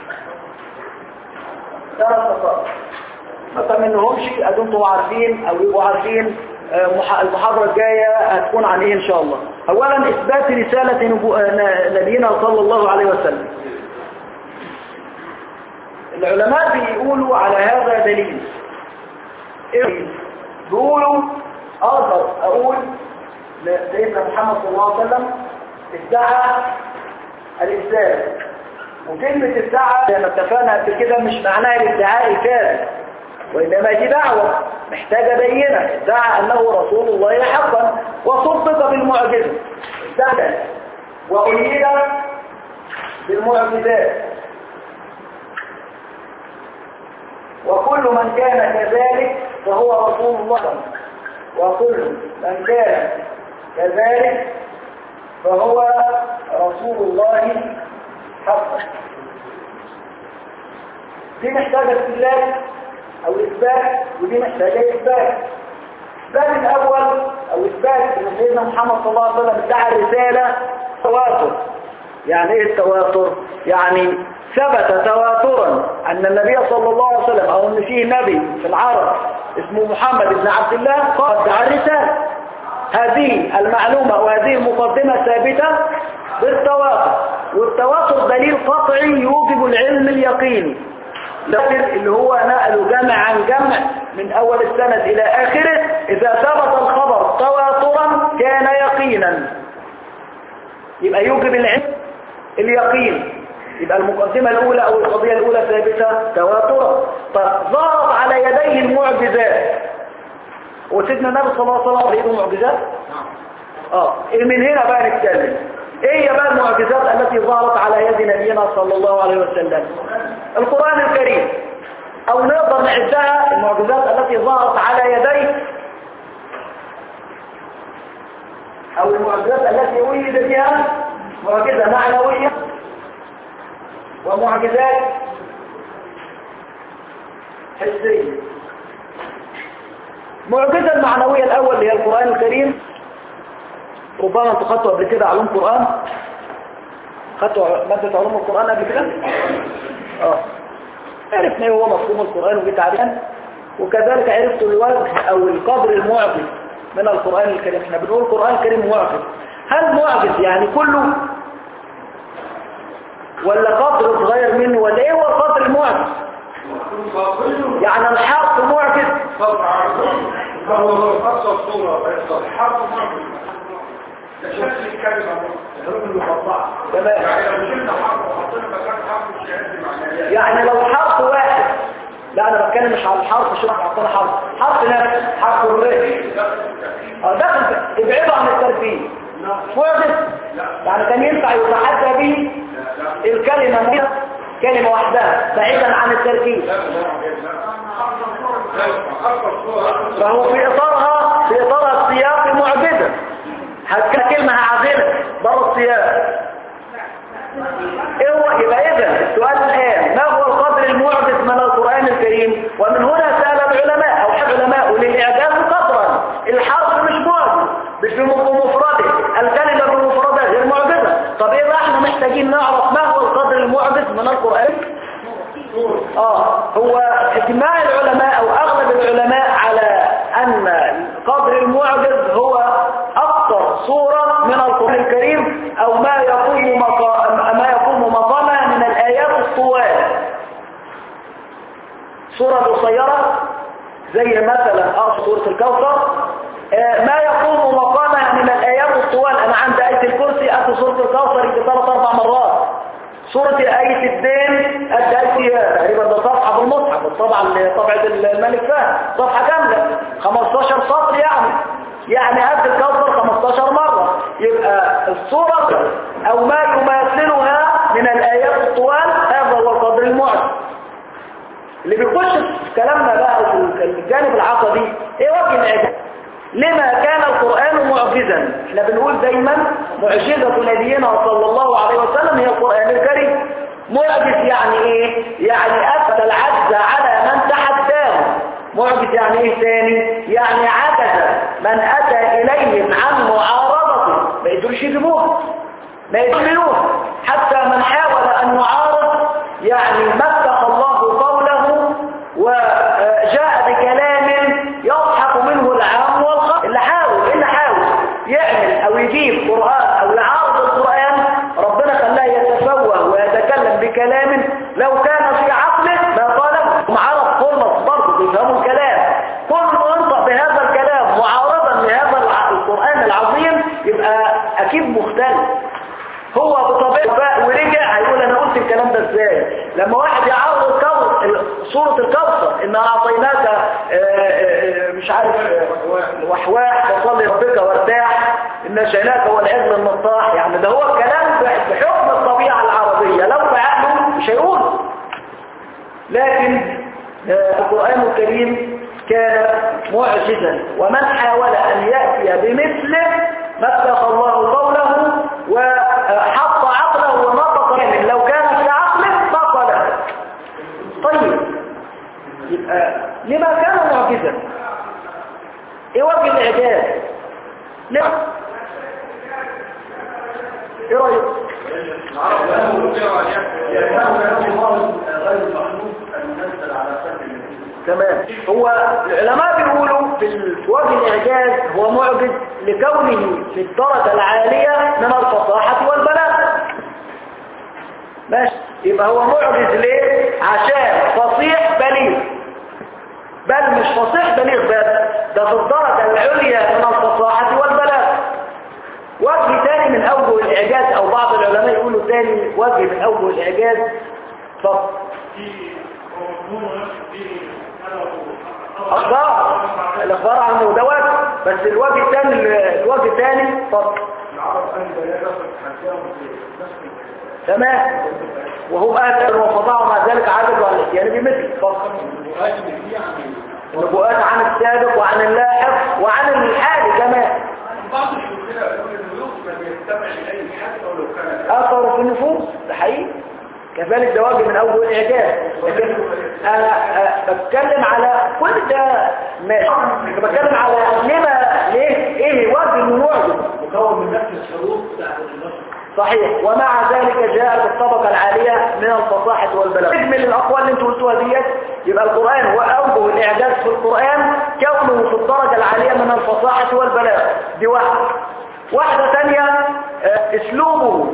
ثلاث نقاط ما منهمش أدونتوا عارفين أو يبقوا عارفين آه، مح- المحاضرة الجاية هتكون عن إيه إن شاء الله أولا إثبات رسالة نبو- آه، ن- نبينا صلى الله عليه وسلم العلماء بيقولوا على هذا دليل إيه؟ بيقولوا أقدر أقول لسيدنا محمد صلى الله عليه وسلم ادعى الإنسان وكلمة ادعى زي ما اتفقنا قبل كده مش معناها الادعاء الكاذب وإنما دي دعوة محتاجة بينة ادعى أنه رسول الله حقا وصدق بالمعجزة ادعى وأيد بالمعجزات وكل من كان كذلك فهو رسول الله وكل من كان كذلك فهو رسول الله حقا دي محتاجة استدلال او اثبات ودي محتاجة اثبات اثبات الاول او اثبات ان سيدنا محمد صلى الله عليه وسلم ادعى الرسالة تواتر يعني ايه التواتر يعني ثبت تواترا ان النبي صلى الله عليه وسلم او ان فيه نبي في العرب اسمه محمد بن عبد الله قد ادعى الرسالة هذه المعلومة وهذه المقدمة ثابتة بالتواتر والتواتر دليل قطعي يوجب العلم اليقيني لكن اللي هو نقل جمع عن جمع من أول السند إلى آخره إذا ثبت الخبر تواترا كان يقينا يبقى يوجب العلم اليقين يبقى المقدمة الأولى أو القضية الأولى ثابتة تواترا طب ظهرت على يديه المعجزات وسيدنا النبي صلى الله عليه وسلم يده معجزات اه من هنا بقى نتكلم ايه هي بقى المعجزات التي ظهرت على يد نبينا صلى الله عليه وسلم القرآن الكريم او نقدر نعدها المعجزات التي ظهرت على يديه او المعجزات التي وجد بها معجزة معنوية ومعجزات حسية المعجزة المعنوية الأول اللي هي القرآن الكريم ربما انتوا خدتوا قبل كده علوم قرآن خدتوا مادة علوم القرآن قبل كده اه عرفنا ايه هو مفهوم القرآن وبتعريفه وكذلك عرفت الوجه او القدر المعجز من القرآن الكريم احنا بنقول القرآن الكريم معجز هل معجز يعني كله ولا قدر صغير منه ولا ايه هو القدر المعجز يعني الحرف معجز فهو أقصى الصورة الحرف معجز ده شكل الكلمة الحروف المقطعة تمام يعني لو شلنا حرف وحطينا مكان حرف مش هيأدي معناه يعني لو حرف واحد لا انا بتكلم مش على الحرف مش حطينا حرف حرف نفس حرف الري اه دخل ابعده عن الترتيب معجز يعني كان ينفع يتحدى به الكلمة دي كلمة واحدة بعيدا عن التركيب أقصى الصورة فهو في إطارها في إطار السياق معجزة هتكلم كلمة هعزلها بره السياق ايه هو يبقى اذا السؤال الان ما هو القدر المعجز من القرآن الكريم ومن هنا سأل العلماء او العلماء للإعجاز قدرا الحرف مش معجز مش بمفرده الكلمة بمفردها غير معجزة طب ايه بقى احنا محتاجين نعرف ما هو القدر المعجز من القرآن اه هو اجماع العلماء او اغلب العلماء على الصورة القصيرة زي مثلا اه سورة الكوثر آه، ما يقوم مقامها من الآيات الطوال أنا عند آية الكرسي أتي سورة الكوثر يجي ثلاث أربع مرات سورة آية الدين قد آية تقريبا ده صفحة بالمصحف طبعا طبعة الملك فهد صفحة كاملة 15 سطر يعني يعني قد الكوثر 15 مرة يبقى السورة أو ما يماثلها من الآيات الطوال هذا هو القدر المعجز اللي بيخش في كلامنا بقى في الجانب العقدي ايه وجه العجز لما كان القرآن معجزا احنا بنقول دايما معجزة نبينا صلى الله عليه وسلم هي القرآن الكريم معجز يعني ايه يعني اثبت العجز على من تحداه معجز يعني ايه ثاني يعني عجز من اتى اليهم عن معارضته ما يقدروش يجيبوها ما يقبلوها حتى من حاول ان يعارض يعني مسخ الله قوله وجاء بكلام يضحك منه العام والخاص اللي حاول اللي حاول يعمل او يجيب قرآن او يعارض القرآن ربنا خلاه يتفوه ويتكلم بكلام لو كان في عقله ما قاله معارض خلص برضه بيفهموا الكلام كل ينطق بهذا الكلام معارضا لهذا الع- القرآن العظيم يبقى اكيد مختلف هو بطبيعته ورجع هيقول انا قلت الكلام ده ازاي لما واحد يعرض الكوثر سورة الكوثر ان اعطيناك آه، آه، مش عارف آه، وحواح فصلي ربك وارتاح ان شيناك هو العزم النطاح يعني ده هو الكلام بحكم الطبيعة العربية لو بعقله مش هيقوله لكن آه، القرآن الكريم كان معجزا ومن حاول أن يأتي بمثله مسخ الله قوله وحط عقله ونطق كامل لو كان في عقله بطل طيب يبقى لما كان معجزا ايه وجه الاعجاز ليه ايه رايك تمام هو العلماء بيقولوا في ال- في وجه الإعجاز هو معجز لكونه في الدرجة العالية من الفصاحة والبلاغة ماشي يبقى هو معجز ليه عشان فصيح بليغ بل مش فصيح بليغ بس ده في الدرجة العليا من الفصاحة والبلاغة وجه تاني من أوجه الإعجاز أو بعض العلماء يقولوا تاني وجه من أوجه الإعجاز اتفضل أخبار الأخبار عنه ده وجه بس الوجه الثاني الوجه الثاني اتفضل تمام وهم أهل وفضاعوا مع ذلك عدد وعن الاتيان بمثل اتفضل نبوءات عن السابق وعن اللاحق وعن الحال كمان بعض الشيوخ يقول انه يقبل يستمع اليه حتى ولو كان أثر في النفوس ده حقيقي كذلك ده واجب من أول الإعجاز لكن أنا أه، بتكلم على كل ده ماشي لكن بتكلم على لما ليه إيه وجه المعجز مكون من نفس الحروف بتاعت النصر صحيح ومع ذلك جاء بالطبقة العالية من الفصاحة والبلاغة اجمل الأقوال اللي انتوا قلتوها ديت يبقى القرآن هو أوجه الإعجاز في القرآن كونه في الدرجة العالية من الفصاحة والبلاغة دي واحدة واحدة ثانية آه، اسلوبه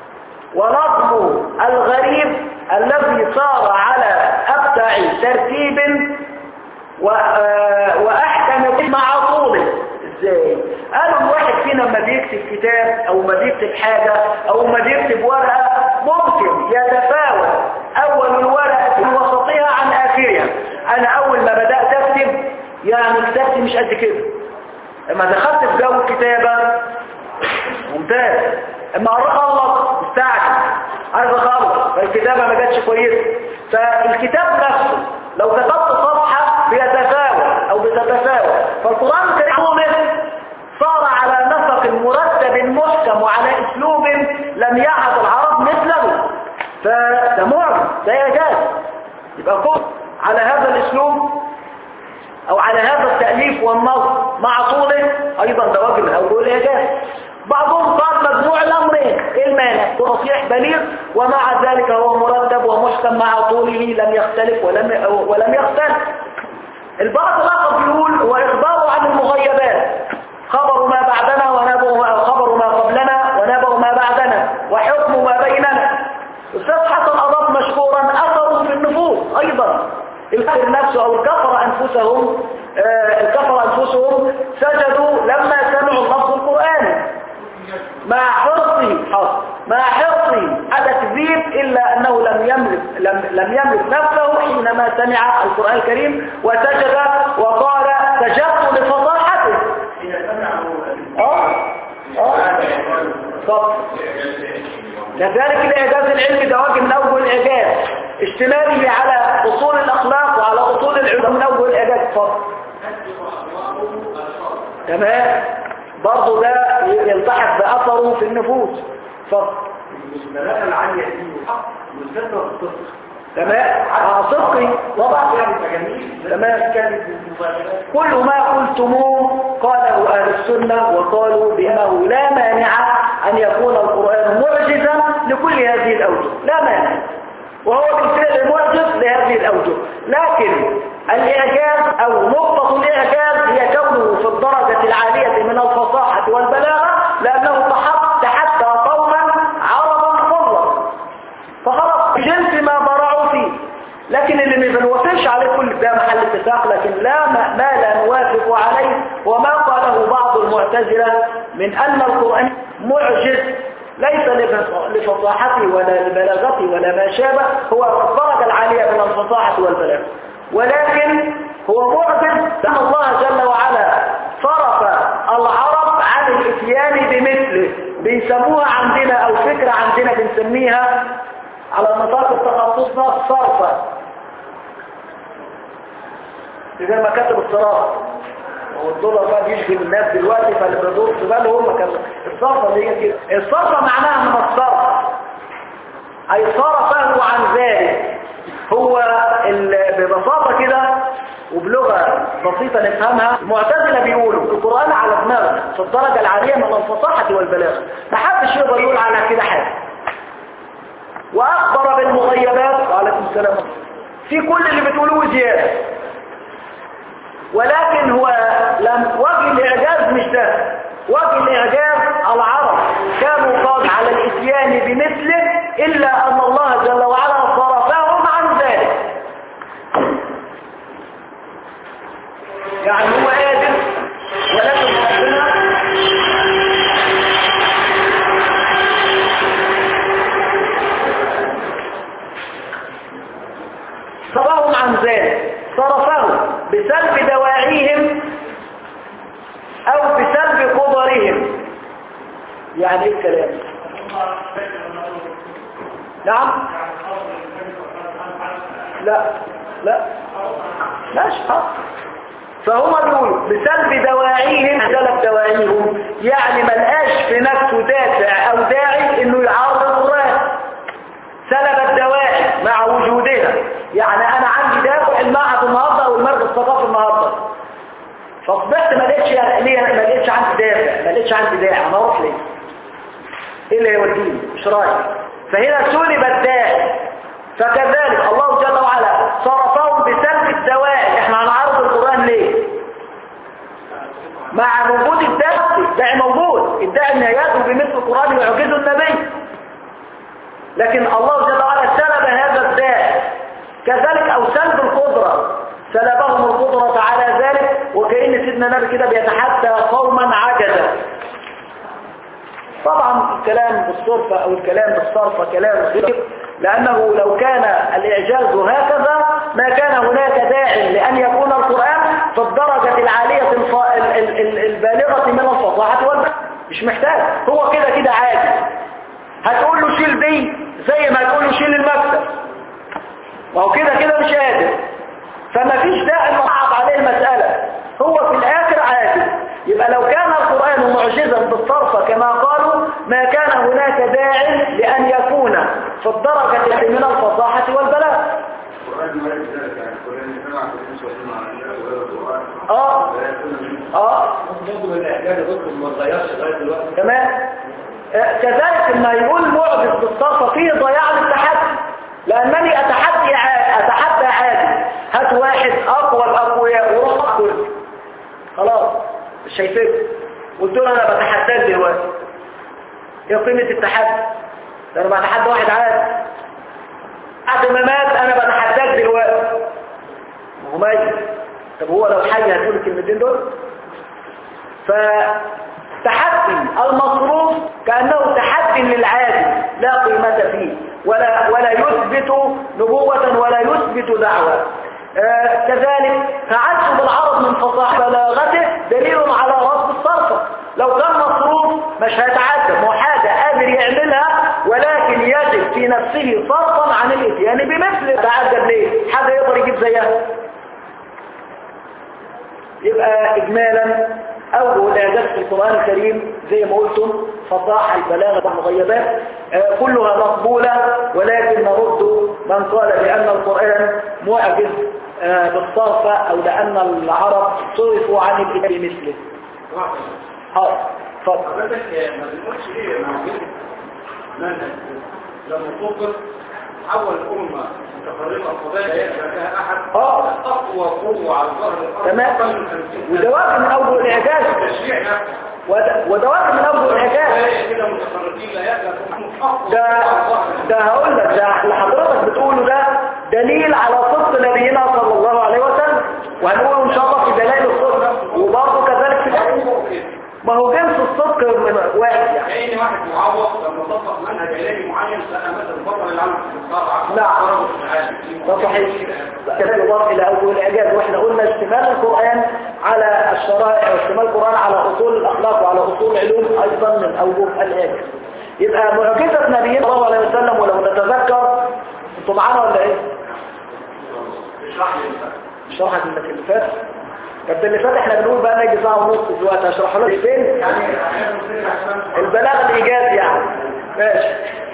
ونظمه الغريب الذي صار على أبدع ترتيب و- آه، وأحكم مع طوله ازاي قالوا الواحد فينا لما بيكتب كتاب او ما بيكتب حاجة او ما بيكتب ورقة ممكن يتفاوت اول الورقة في وسطها عن اخرها انا اول ما بدأت اكتب يعني كتابتي مش قد كده لما دخلت في جو الكتابة ممتاز اما اخلص مستعجل عايز اخلص فالكتابة ما جاتش كويسة فالكتاب نفسه لو كتبت صفحة بيتفاوت او بتتفاوت فالقرآن الكريم صار على نسق مرتب محكم وعلى اسلوب لم يعد العرب مثله فده معجز ده اعجاز يبقى كل على هذا الاسلوب او على هذا التأليف والنظم مع طوله ايضا ده واجب من اول الاعجاز بعضهم قال مجموع الامرين ايه المانع تصحيح بليغ ومع ذلك هو مرتب ومحكم مع طوله لم يختلف ولم ولم يختلف البعض الاخر بيقول هو اخباره عن المغيبات خبر ما بعدنا ونبأ ما خبر ما قبلنا ونبأ ما بعدنا وحكم ما بيننا استاذ حسن اضاف مشكورا اثر في النفوس ايضا الفكر آه، الكفر أنفسهم سجدوا لما سمعوا اللفظ القرآني مع حرصه حرص مع حرصه على تكذيب إلا أنه لم يملك لم, لم يملك نفسه حينما سمع القرآن الكريم وسجد وقال سجدت لفصاحته اه اه طب كذلك الإعجاز العلمي ده وجه من أول الإعجاز اشتماله على أصول الأخلاق وعلى أصول العلم من أول الإعجاز اتفضل تمام برضه ده يلتحق بأثره في النفوس اتفضل المستويات العالية دي مستوى الطفل تمام اه صدقي طبعا تمام كل ما قلتموه قاله أهل السنة وقالوا بأنه لا مانع أن يكون القرآن معجزا لكل هذه الأوجه لا مانع وهو بالفعل معجز لهذه الأوجه لكن الإعجاز أو نقطة الإعجاز هي كونه في الدرجة العالية من الفصاحة والبلاغة لأنه تحط تحدى قوما عربا فضلا فخلاص جنس ما برعوا فيه لكن اللي ما بنوافقش عليه كل ده محل اتفاق لكن لا ما, ما لا نوافق عليه وما قاله بعض المعتزلة من أن القرآن معجز ليس لفص- لفصاحته ولا لبلاغته ولا ما شابه هو الدرجة العالية من الفصاحة والبلاغة ولكن هو معجز لأن الله جل وعلا صرف العرب عن الاتيان بمثله بيسموها عندنا او فكرة عندنا بنسميها على نطاق التخصصنا الصرفة زي ما كتب الصرافة هو الدولار بقى بيشغل الناس دلوقتي فاللي بيدور في بالهم كان الصرفة اللي هي كده الصرفة معناها من الصرف أي صرفه عن ذلك هو ال- ببساطة كده وبلغة بسيطة نفهمها المعتزلة بيقولوا القرآن على دماغه في الدرجة العالية من الفصاحة والبلاغة محدش يقدر يقول على كده حاجة وأخبر بالمغيبات وعليكم السلام في كل اللي بتقولوه زيادة ولكن هو لم وجه الإعجاز مش ده وجه الإعجاز العرب كانوا قادر على الإتيان بمثله إلا أن الله جل وعلا صرفهم عن ذلك يعني هو قادر ولكن ربنا صرفهم عن ذلك صرفهم بسلب دواعيهم او بسلب قدرهم يعني ايه الكلام نعم لا لا لا شحط فهم بيقولوا بسلب دواعيهم سلب دواعيهم يعني ما لقاش في نفسه دافع او داعي انه يعارض القرآن سلب الدواعي مع وجودها يعني انا عندي دافع المعهد النهارده او المركز الثقافي النهارده فاصبحت ما لقيتش ليه ما لقيتش عندي دافع ما لقيتش عندي داعي انا اروح ليه ايه اللي يوديني مش رايح فهنا سلب الداعي فكذلك الله جل وعلا صرفهم بسلب الدواعي احنا هنعرض القران ليه مع وجود الداعي الداعي موجود الداعي ان يدعو بمثل القران يعجزه النبي لكن الله جل وعلا سلب هذا الداعي كذلك او سلب القدرة سلبهم القدرة على ذلك وكأن سيدنا النبي كده بيتحدى قوما عجزا طبعا الكلام بالصرفة او الكلام بالصرفة كلام غير لانه لو كان الاعجاز هكذا ما كان هناك داع لان يكون القرآن في الدرجة العالية الف... ال... ال... ال... البالغة من الفصاحة والبلاغة مش محتاج هو كده كده عادي هتقول له شيل دي زي ما هتقول له شيل المكتب وهو كده كده مش قادر فما فيش داعي نصعب عليه المسألة هو في الآخر عادي يبقى لو كان القرآن معجزا بالصرفة كما قالوا ما كان هناك داعي لأن يكون في الدرجة من الفصاحة والبلاغة القرآن ما يجزلك يعني القرآن سمع في الإنس وسمع عن الله وغير القرآن اه لا يكون من اه برضه الاعجاز دكتور ما اتغيرش لغايه دلوقتي تمام آه، كذلك لما يقول معجز بالصرفة فيه ضياع للتحدي لأنني أتحدي عادي أتحدى عادي هات واحد أقوى الأقوياء وروح أقول خلاص مش شايفين قلت له أنا بتحداك دلوقتي إيه قيمة التحدي ده أنا بتحدى واحد عادي بعد ما مات أنا بتحداك دلوقتي ما هو ميت طب هو لو حاجة هتقول الكلمتين دول فتحدي المصروف كأنه تحدي للعادي لا قيمة فيه ولا, ولا يثبت نبوة ولا يثبت دعوة آه كذلك تعجب العرب من فصاحة بلاغته دليل على رفض الصرف لو كان مصروف مش هيتعجب هو حاجة قادر يعملها ولكن يجب في نفسه صرفا عن الاتيان بمثله تعجب ليه حاجة يقدر يجيب زيها يبقى إجمالا أول الإعجاز في القرآن الكريم زي ما قلتم فصاحة البلاغة والمغيبات آه كلها مقبولة ولكن نرد من قال بأن القرآن معجز آه بالصرفة أو لأن العرب صرفوا عن الإله بمثله اه اتفضل حضرتك ما بنقولش ليه معجزة منهج لما تفكر أول أمة متفرقة قضايا يبقى فيها أحد اه أقوى قوة على ظهر الأرض تمام أقل من 50 وده واحد من أول الإعجاز التشريع نفسه وده, وده واحد من أول الإعجاز قضايا كده متفرقين لا يأكل أقوى ده قوة على ظهر الأرض. ده هقول لك ده اللي حضرتك بتقوله ده دليل على صدق نبينا صلى الله عليه وسلم وهنقوله ان شاء الله في دلائل الصدق وبرضه كذلك في الحديث ما هو جنس الصدق من واحد يعني كأن واحد معوق لما طبق منهج علاجي معين لقى مثلا البطل اللي عنده في الصرع نعم. ده صحيح كده يضاف الى اول الاعجاز واحنا قلنا اشتمال القران على الشرائع واشتمال القران على اصول الاخلاق وعلى اصول العلوم ايضا من اوجه الاعجاز يبقى معجزه نبينا صلى الله عليه وسلم ولو نتذكر انتوا معانا ولا ايه؟ شرحت لك اللي فات طب اللي فات احنا بنقول بقى نجي ساعه ونص دلوقتي هشرح لك فين البلاغ الايجابي يعني ماشي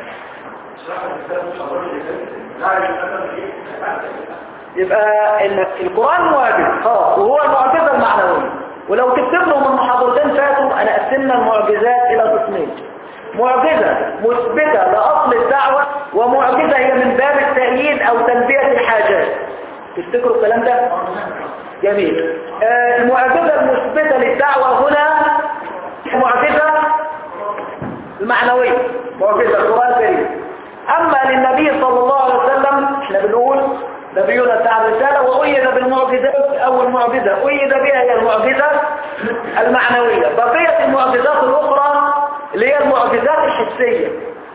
يبقى ال- القرآن معجز خلاص وهو المعجزة المعنوية ولو تكتب له من محاضرتين فاتوا أنا قسمنا المعجزات إلى قسمين معجزة مثبتة لأصل الدعوة ومعجزة هي من باب التأييد أو تلبية الحاجات تفتكروا الكلام ده؟ جميل آه، المعجزة المثبتة للدعوة هنا معجزة المعنوية معجزة القرآن الكريم أما للنبي صلى الله عليه وسلم احنا بنقول نبينا بتاع الرسالة وأيد بالمعجزات أو المعجزة أيد بها هي المعجزة المعنوية بقية المعجزات الأخرى اللي هي المعجزات الحسية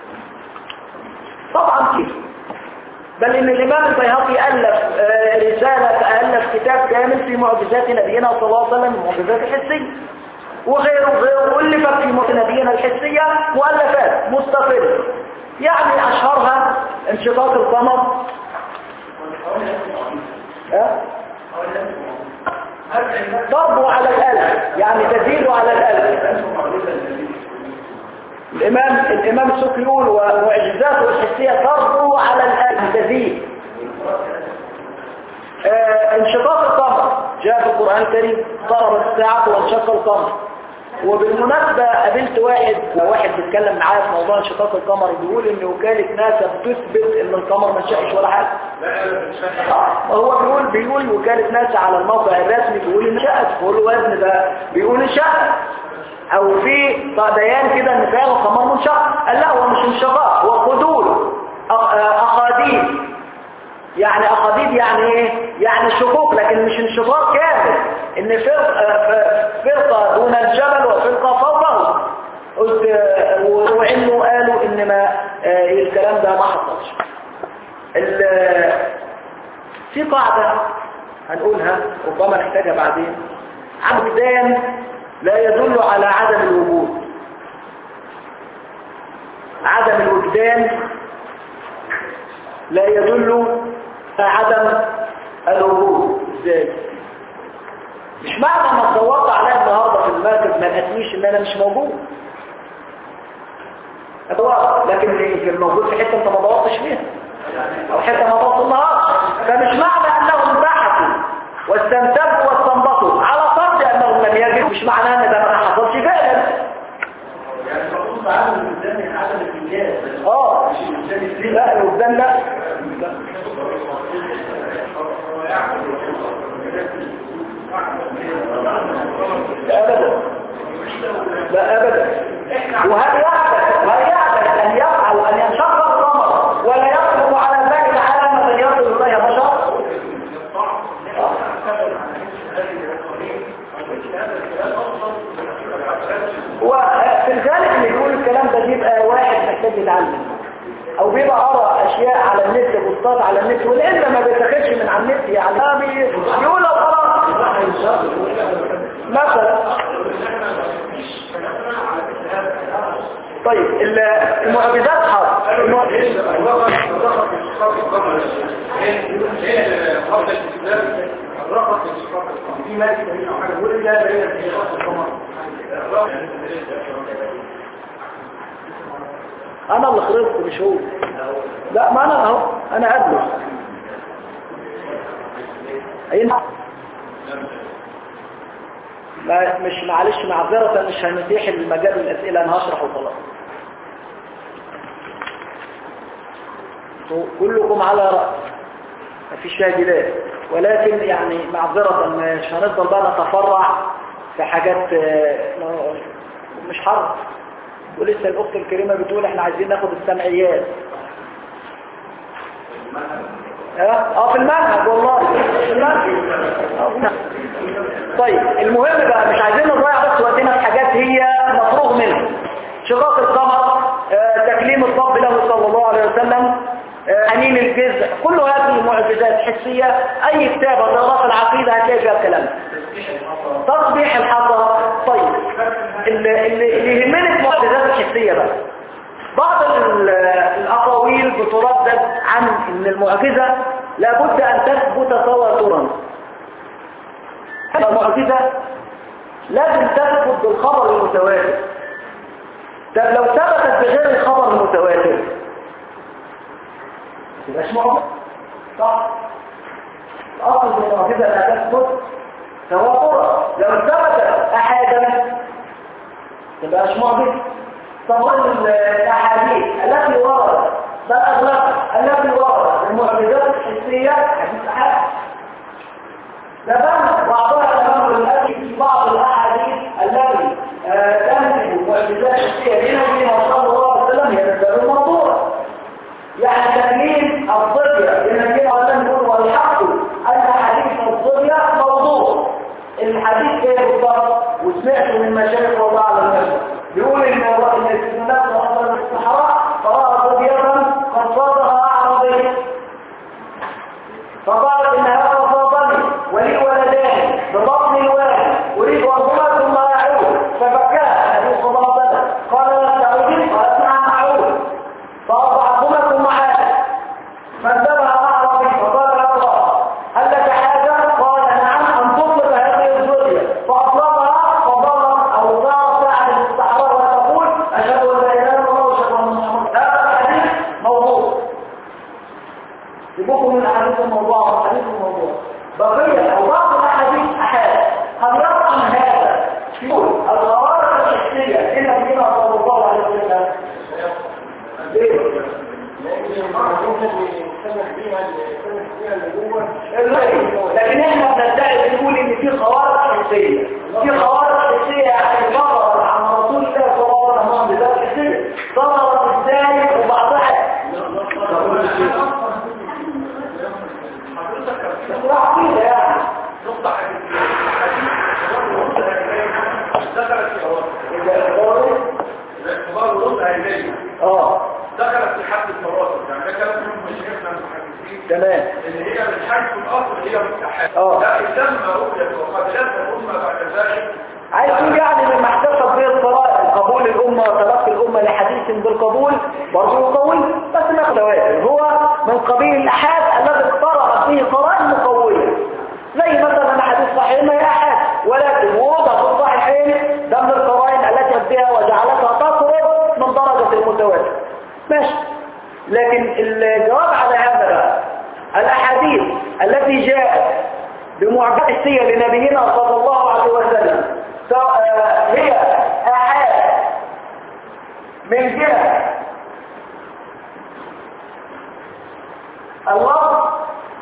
طبعا كيف بل إن الإمام البيهقي ألف آه، رسالة ألف كتاب كامل في معجزات نبينا صلى الله عليه وسلم المعجزات الحسية وغيره وغيره ألفت في معجزات نبينا الحسية مؤلفات مستقلة يعني أشهرها انشقاق القمر ها؟ ضربه على الألف يعني تزيد على الألف الإمام الإمام السكري يقول ومعجزاته الحسية تربو على الألف تزيد آه انشقاق القمر جاء في القرآن الكريم ضربت الساعة وانشق القمر وبالمناسبة قابلت واحد واحد بيتكلم معايا في موضوع انشقاق القمر بيقول ان وكالة ناسا بتثبت ان القمر ما انشقش ولا حاجة آه، هو بيقول بيقول وكالة ناسا على الموقع الرسمي بيقول ان شقت بيقول له وزن ده بيقول ان شقت او في بيان كده ان فعلا القمر منشق قال لا هو مش انشقاق هو خدود أ- اقاديم يعني اقاديم يعني ايه يعني شقوق لكن مش انشقاق كامل ان فرقه فرقه دون الجبل وفرقه فوقه قلت آه، وانه قالوا ان ما آه، الكلام ده ما حصلش ال- في قاعده هنقولها ربما نحتاجها بعدين عبدان لا يدل على عدم الوجود عدم الوجدان لا يدل على عدم الوجود ازاي مش معنى انك دورت عليا النهارده في المركز ما لقيتنيش ان انا مش موجود ادور لكن في الموجود في حته انت ما دورتش فيها او حته ما وصلناهاش فمش معنى انهم بحثوا واستنتجوا واستنبطوا على فرض انهم لم يجدوا مش معناه ان ده ما حصلش فعلا يعني المفروض عدم الإنسان من عدم الإنجاز اه لا الوجدان لا لا ابدا لا ابدا وهل يحدث وهل يحدث ان يفعل ان ينشق القمر ولا يطلب على ذلك علامه يصل اليها بشر وفي الغالب اللي بيقول الكلام ده بيبقى واحد محتاج يتعلم او بيبقى قرا اشياء على النت بوستات على النت والعلم ما بيتاخدش من على النت يعني آه بي- يقول لو خلاص مثلا طيب ال- المعجزات حرب المع- في مال كريم او حاجه بيقول ده بين في القمر انا اللي خرجت مش هو لا ما انا اهو انا قبله اين ما مش معلش معذرة مش هنتيح المجال الأسئلة أنا هشرح وخلاص انتوا كلكم على رأس مفيش فيها جدال ولكن يعني معذرة مش هنفضل بقى نتفرع في حاجات آه، مش حرب ولسه الأخت الكريمة بتقول احنا عايزين ناخد السمعيات اه آه، في المنهج والله في المنهج آه، في المنهج. طيب المهم بقى مش عايزين نضيع بس وقتنا في حاجات هي مفروغ منها شقاق القمر آه، تكليم الرب له صلى الله عليه وسلم آه، حنين الجزء كل هذه المعجزات حسية اي كتاب هتقراه في العقيدة هتلاقي فيها الكلام ده. تصبيح الحصى طيب اللي, اللي اللي يهمني في المعجزات الحسية بقى بعض ال- الأقاويل بتردد عن أن المعجزة لابد أن تثبت تواترا المعجزة لازم تثبت بالخبر المتواتر طب لو ثبتت بغير الخبر المتواتر يبقاش معجزة صح الأصل في المعجزة أنها تثبت تواترا لو ثبتت أحادا تبقاش معجزة طبعا الأحاديث التي وردت بل أغلبها التي وردت المعجزات الحسية حديث أحد تبان بعضها تمام الأتي في بعض الأحاديث التي آه، تنتج معجزات حسية بين وبين صلى الله عليه وسلم هي نزال الموضوع يعني تكليم الضبية لنبينا وسلم يقول والحق أن حديث الضبية موضوع الحديث ايه بالضبط وسمعته من مشايخ والله على النبي بيقول ان الله ان الناس اصلا في الصحراء فراى ضبية قد صادها اعرابي فقالت ان هذا صادني ولي ولدان ببطن الوالد اريد ارجوها ثم اعود فبكاها النبي صلى الله عليه وسلم قال لا تعودين قالت نعم اعود فأضعكما ثم عاد فانتبه أعرابي فقال يا الله هل لك حاجة؟ قال نعم أن تطلق هذه الزوجية فأطلقها فضلت أو صارت ساعة في الصحراء وتقول أشهد أن لا إله إلا الله وأشهد أن محمدا هذا الحديث موضوع يبقوا من أحاديث الموضوع وحديث الموضوع بقية أو بعض الأحاديث أحاد قد يطعم هذا يقول الغرارة الشخصية إلى النبي صلى الله عليه وسلم ليه؟ لكن احنا بندعي بنقول ان في خوارق حسيه في خوارق حسيه يعني ظهرت عن رسول الله صلى الله عليه وسلم بذات حسيه ظهرت ازاي وبعضها راح كده يعني نقطة دخلت في حوار يبقى الاعتبار ورد هيلية اه دخلت في حد التواصل يعني ده كلام من مشايخنا المحدثين تمام اللي هي من حيث الاصل هي مستحيل آه. لا لما رؤيت وقد لم الامه بعد ذلك عايز تقول يعني مما احتفظ به القرائن قبول الأمة وتلقي الأمة لحديث بالقبول برضه قوي بس ما تواتر هو من قبيل الأحاد الذي اقترنت به قرائن مقوية زي مثلا حديث صحيح ما هي أحاد ولكن وضع في الصحيحين ده من القرائن التي بها وجعلتها تقرب من درجة المتواتر ماشي لكن الجواب على هذا بقى الأحاديث التي جاءت بمعجزة حسية لنبينا صلى الله عليه وسلم سواء آه، هي آحاد من جهة الله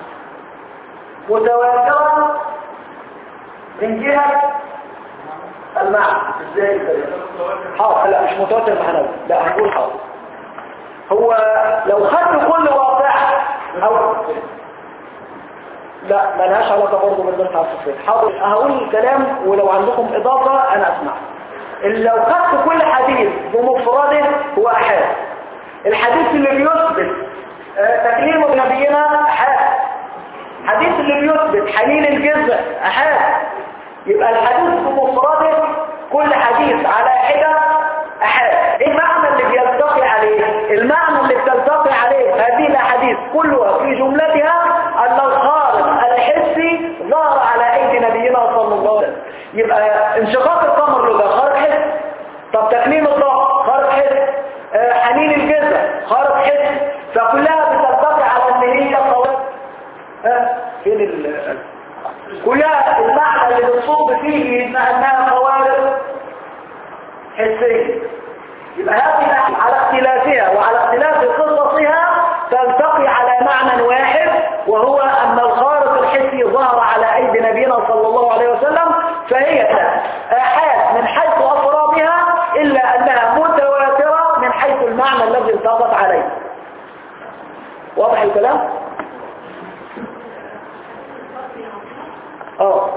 متواترة من جهة المعنى ازاي كده؟ حاضر لا مش متواتر معنوي لا هنقول حاضر هو لو خدت كل واقع او لا ملهاش علاقة برضه بالبحث عن الصفات حاضر هقول الكلام ولو عندكم إضافة أنا أسمع لو خدت كل حديث بمفرده هو أحاد الحديث اللي بيثبت آه، تكليم نبينا أحاد الحديث اللي بيثبت حنين الجزء أحاد يبقى الحديث بمفرده كل حديث على حدة أحاد ايه المعنى اللي بيلتقي عليه المعنى اللي بتلتقي عليه هذه الأحاديث كلها في جملتها أن الخارق الحسي ظهر على أيدي نبينا صلى الله عليه وسلم يبقى انشقاق القمر له خارق حسي طب تكميم الضغط خارق حسي آه، حنين الجزء خارق حسي فكلها بتلتقي على ان هي قوات آه، فين ال كلها المعنى اللي بتصب فيه انها خوارق حسيه يبقى هذه الأحاديث على اختلافها وعلى اختلاف قصصها تلتقي على معنى واحد وهو أن الخارق الحسي ظهر على أيدي نبينا صلى الله عليه وسلم فهي آحاد من حيث أفرادها إلا أنها متواترة من حيث المعنى الذي التقط عليه واضح الكلام؟ اه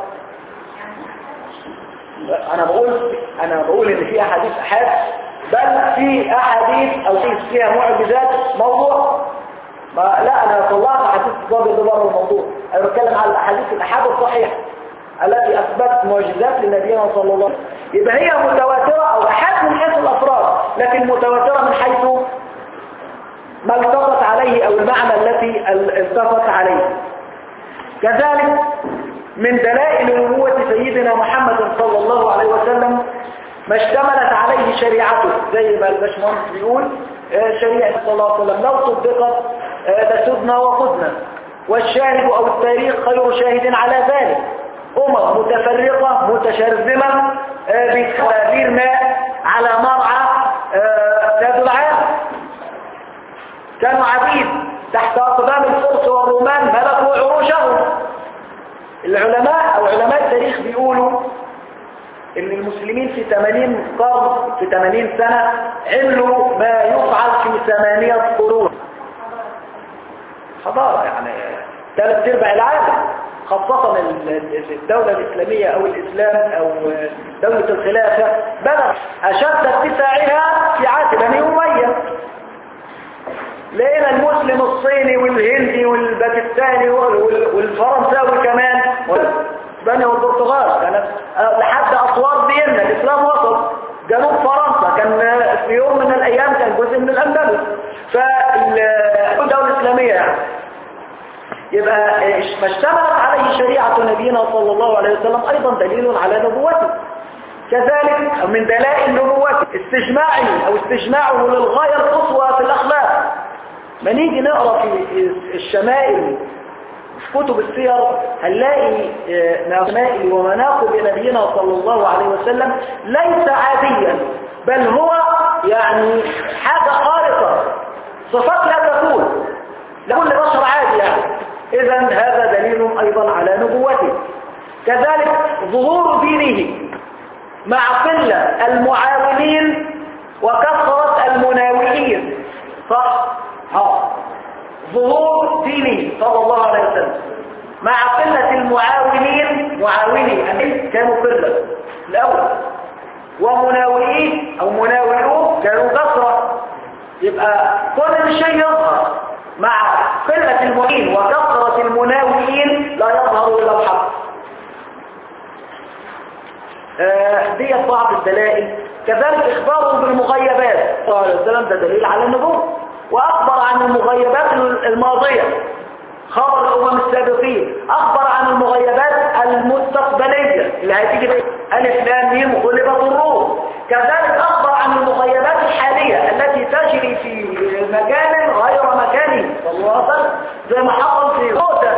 انا بقول انا بقول ان في احاديث احاد بل في احاديث او في فيها معجزات موضوع ما لا انا طلعت احاديث الضابط ده بره الموضوع انا بتكلم على الاحاديث الاحاد الصحيحه التي اثبتت معجزات لنبينا صلى الله عليه وسلم يبقى هي متواتره او احاد من حيث الافراد لكن متواتره من حيث ما التقط عليه او المعنى التي التقط عليه كذلك من دلائل نبوة سيدنا محمد صلى الله عليه وسلم ما اشتملت عليه شريعته زي ما الباشمهندس بيقول آه، شريعة صلى الله عليه وسلم لو صدقت آه، لسدنا وخذنا والشاهد أو التاريخ خير شاهد على ذلك أمم متفرقة متشرذمة آه، بخلابير ماء على مرعى ذات العام كانوا عبيد تحت أقدام الفرس والرومان ملكوا عروشهم العلماء او علماء التاريخ بيقولوا ان المسلمين في 80 قرن في 80 سنة عملوا ما يفعل في ثمانية قرون حضارة يعني ثلاث ارباع العالم خاصة الدولة الإسلامية أو الإسلام أو دولة الخلافة بدأ أشد اتساعها في عهد بني أمية لقينا المسلم الصيني والهندي والباكستاني وال- والفرنساوي كمان اسبانيا والبرتغال كانت آه، لحد اسوار فيينا الاسلام وصل جنوب فرنسا كان آه، في يوم من الايام كان جزء من الاندلس فالدوله الاسلاميه يعني يبقى آه، ما اشتملت عليه شريعه نبينا صلى الله عليه وسلم ايضا دليل على نبوته كذلك من دلائل نبوته استجماعه او استجماعه للغايه القصوى في الاخلاق ما نيجي نقرا في الشمائل في كتب السير هنلاقي آه، من شمائل ومناقب نبينا صلى الله عليه وسلم ليس عاديا بل هو يعني حاجة خارقة صفات لا تكون لكل بشر عادي يعني إذا هذا دليل أيضا على نبوته كذلك ظهور دينه مع قلة المعاونين وكثرة المناوئين صح؟ ها ظهور دينه صلى الله عليه وسلم مع قلة المعاونين معاوني يعني كانوا قلة الأول ومناوئين أو مناوئون كانوا كثرة يبقى كل الشيء يظهر مع قلة المعين وكثرة المناوئين لا يظهر إلا الحق آه، دي بعض الدلائل كذلك إخباره بالمغيبات صلى الله عليه وسلم ده دليل على النبوة وأخبر عن المغيبات الماضية خبر الأمم السابقين أخبر عن المغيبات المستقبلية اللي هتيجي بقى ألف لام ميم غلبت الروم كذلك أخبر عن المغيبات الحالية التي تجري في مكان غير مكانه صلى الله عليه وسلم زي ما حصل في غوثة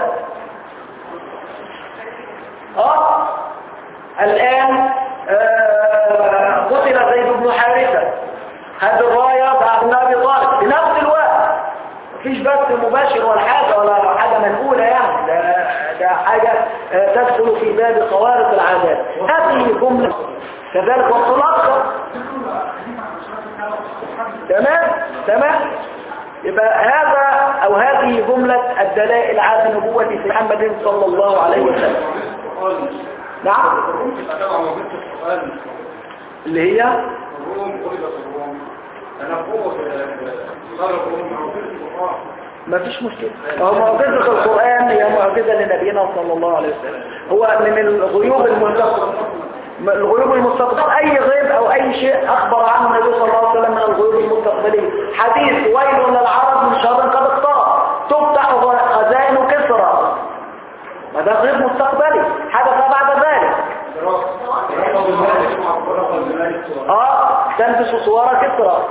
اه الآن آه، قتل زيد بن حارثة هذه الراية بعد النبي طالب في نفس الوقت مفيش بث مباشر ولا حاجة ولا حاجة منقولة يعني ده, ده حاجة آه، تدخل في باب خوارق العادات هذه جملة كذلك وقت الأكثر تمام تمام يبقى هذا او هذه جملة الدلائل على نبوة محمد صلى الله عليه وسلم نعم الروم تبقى تبع موجودة في القرآن اللي هي الروم ولدت الروم تنبؤوا في صار الروم موجودة في القرآن ما فيش مشكلة هو معجزة القرآن هي معجزة لنبينا صلى الله عليه وسلم هو من الغيوب المستقبل الغيوب المستقبل أي غيب أو أي شيء أخبر عنه النبي صلى الله عليه وسلم من الغيوب المستقبلية حديث ويل للعرب من شر قد اقترب تفتح خزائن كسرى ما ده غيب مستقبلي حدث بعد ذلك رقم المالك رقم المالك اه تلبس صور كسرى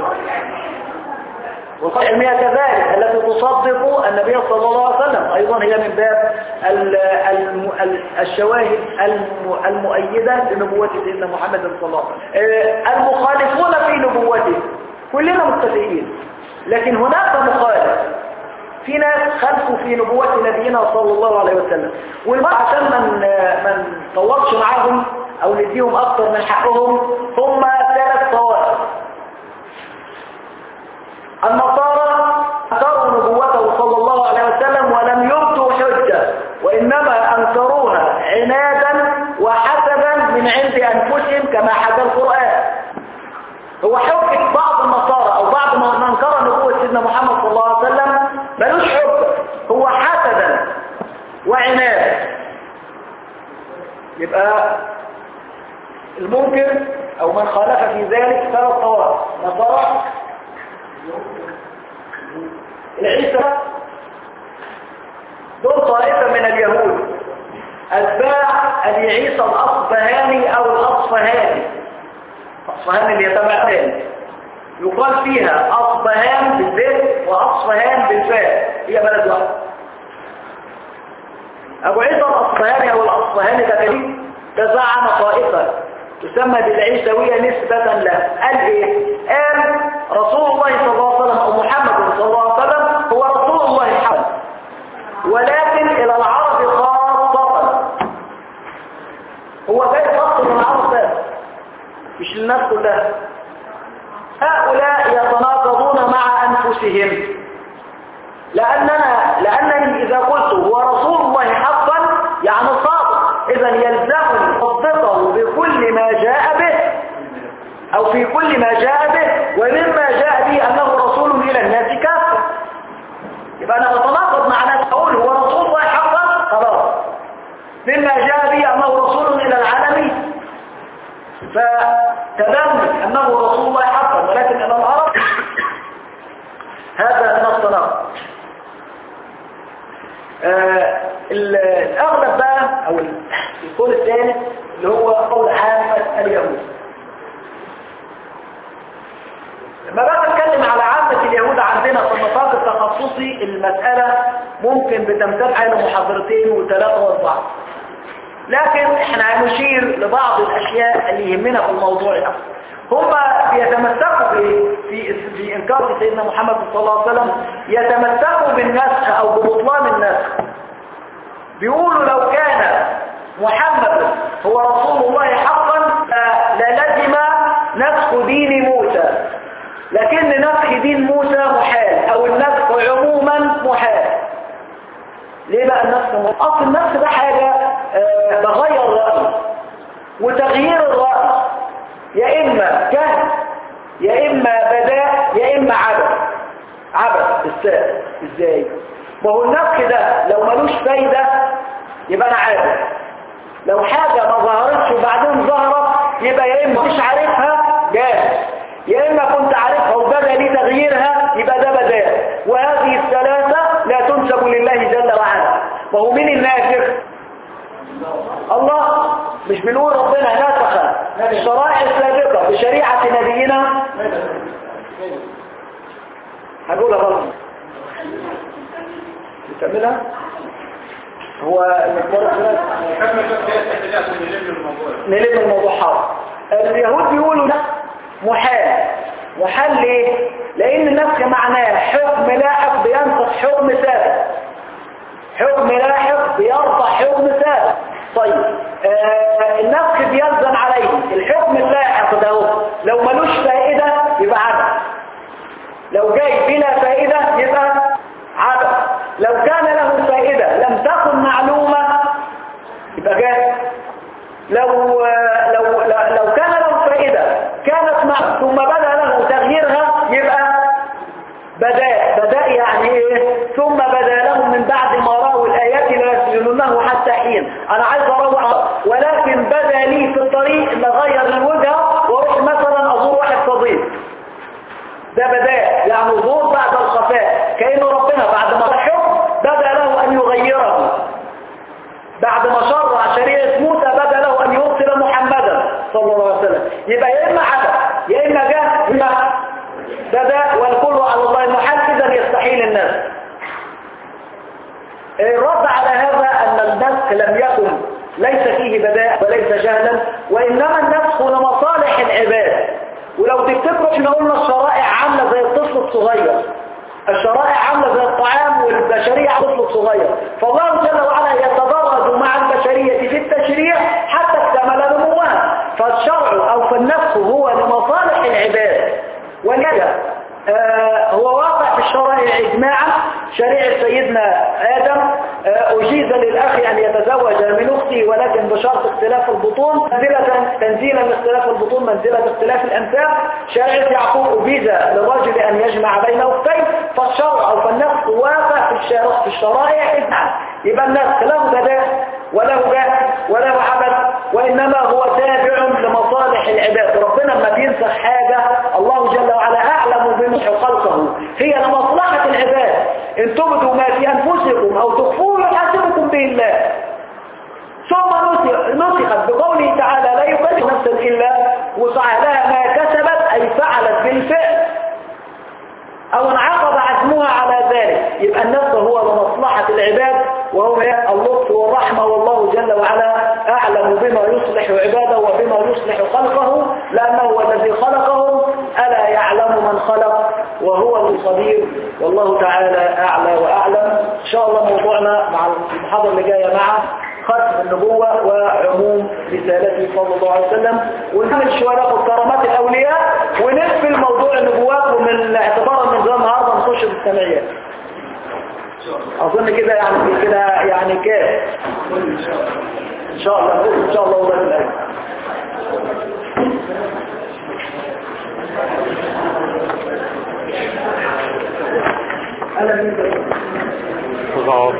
والعلمية كذلك التي تصدق النبي صلى الله عليه وسلم أيضا هي من باب ال- الم- ال- الشواهد الم- المؤيدة لنبوة سيدنا محمد صلى الله عليه وسلم آه، المخالفون في نبوته كلنا متفقين لكن هناك مخالف في ناس خلفوا في نبوة نبينا صلى الله عليه وسلم والبعض عشان من ما نطولش معاهم او نديهم اكتر من حقهم هم ثلاث طوائف النصارى انكروا نبوته صلى الله عليه وسلم ولم يبدوا حجة وإنما أنكروها عنادا وحسبا من عند أنفسهم كما حكى القرآن هو حجة بعض النصارى أو بعض من أنكر نبوة سيدنا محمد صلى الله عليه وسلم ملوش حجة هو حسدا وعنادا يبقى الممكن أو من خالف في ذلك ثلاث طوائف نصارى العيسى دول طائفة من اليهود أتباع أبي عيسى الأصبهاني أو الأصفهاني أصفهان اللي يتبع ثاني يقال فيها أصبهان بالبيت وأصفهان بالفاء هي بلد واحد أبو عيسى الأصفهاني أو الأصفهاني ده كريم ده زعم طائفة تسمى بالعيسوية نسبة له قال ايه قال رسول الله صلى الله عليه وسلم او محمد صلى الله عليه وسلم هو رسول الله حقا ولكن الى العرب خاصة هو جاي خاص من العرب بس مش للناس كلها هؤلاء يتناقضون مع انفسهم لاننا لانني اذا قلت هو رسول الله حقا يعني صادق اذا يلزمني تصديقه بكل ما جاء به او في كل ما جاء به ومما جاء به انه رسول الى الناس كافه يبقى انا بتناقض مع ناس اقول هو رسول الله حقا خلاص مما جاء به انه رسول الى العالمين فتبني انه رسول الله حقا ولكن الى العرب هذا من التناقض آه الاغلب بقى او القول الثالث اللي هو قول عامة اليهود لما بقى اتكلم على عامة اليهود عندنا في النطاق التخصصي المسألة ممكن بتمتد على محاضرتين وثلاثة واربعة لكن احنا هنشير لبعض الاشياء اللي يهمنا في الموضوع ده هم بيتمسكوا في في في انكار سيدنا محمد صلى الله عليه وسلم يتمسكوا بالنسخ او ببطلان النسخ بيقولوا لو كان محمد هو رسول الله حقا للزم نسخ دين موسى لكن نسخ دين موسى محال او النسخ عموما محال ليه بقى النسخ محال اصل النسخ ده حاجة آه بغير رأي وتغيير الرأي يا اما جهل يا اما بداء يا اما عبث عبث بالساء ازاي ما هو النسخ ده لو ملوش فايدة يبقى انا عابث لو حاجة ما ظهرتش وبعدين ظهرت يبقى يا اما مش عارفها جاهز يا اما كنت عارفها وبدا لي تغييرها يبقى ده بداء وهذه الثلاثة لا تنسب لله جل وعلا وهو مين الناسخ الله مش بنقول ربنا نسخ الشرائع السابقة بشريعة نبينا هقولها غلط نكملها هو المقبرة نلم الموضوع حاضر اليهود بيقولوا لا محال محال ليه لان النسخ معناه حكم لاحق بينسخ حكم سابق حكم لاحق بيرفع حكم سابق طيب آه النسخ بيلزم عليه الحكم اللاحق ده لو ملوش فائدة يبقى عدم لو جاي بلا فائدة لو لو لو كان له فائدة كانت مع ثم بدا له تغييرها يبقى بداء بداء يعني ايه ثم بدا لهم من بعد ما راوا الايات لا يسجنونه حتى حين انا عايز اروح ولكن بدا لي في الطريق ان اغير الوجهه واروح مثلا ازور واحد صديق ده بداء يعني ظهور بعد الخفاء كأنه ربنا بعد ما الحكم بدا له ان يغيره بعد ما شرع شريعة موسى بدا له ان يرسل محمدا صلى الله عليه وسلم يبقى يا اما عبد يا اما جاء يبقى بدا والكل على الله المحال اذا يستحيل الناس الرد على هذا ان النسخ لم يكن ليس فيه بداء وليس جهلا وانما النسخ لمصالح العباد ولو تفتكروا احنا قلنا الشرائع عامله زي الطفل الصغير الشرائع عامله زي الطعام والبشريه الطفل الصغير فالله جل وعلا يتدرج مع البشريه في التشريع حتى اكتمل نموها فالشرع او فالنسخ هو لمصالح العباد ولذا آه هو واقع في الشرائع اجماعا شريعة سيدنا آدم آه أجيز للأخ أن يتزوج من أخته ولكن بشرط اختلاف البطون منزلة تنزيلا باختلاف البطون منزلة باختلاف الأنساب شريعة يعقوب أجيز للرجل أن يجمع بين أختين فالشرع أو فالنسخ واقع في الشرائع, في الشرائع إجماعا يبقى النسخ له بداء وله جهل وله عبث وإنما هو تابع لمصالح العباد ربنا لما بينسخ حاجة الله جل وعلا أعلم بمحي خلقه هي لمصلحة العباد إن تبدوا ما في أنفسكم أو تخفوه يحاسبكم به الله ثم نسخت بقوله تعالى لا يكلف نفسا إلا وسعها لها ما كسبت أي فعلت بالفعل أو انعقد عزمها على ذلك يبقى النفس هو لمصلحة العباد وهو اللطف والرحمة والله جل وعلا أعلم بما يصلح عباده وبما يصلح خلقه لأنه هو الذي خلقهم ألا يعلم من خلق وهو الخبير والله تعالى أعلى وأعلم إن شاء الله موضوعنا مع المحاضرة اللي جاية مع ختم النبوة وعموم رسالته صلى الله عليه وسلم ونعمل شوية ناخد كرامات الأولياء ونقفل موضوع النبوات ومن اعتبارا من زي النهارده نخش في السمعيات أظن كده يعني كده يعني كام إن شاء الله نقول إن شاء الله وضع الآية أنا من غلط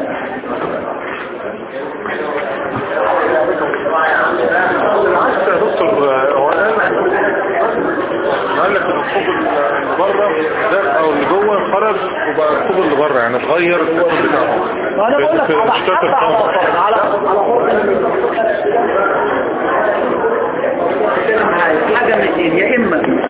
بالعكس يا دكتور هو انا قال لك الركوب اللي بره ده او اللي جوه خرج وبقى الركوب اللي بره يعني اتغير الركوب بتاعه ما انا بقول لك على حتى على على على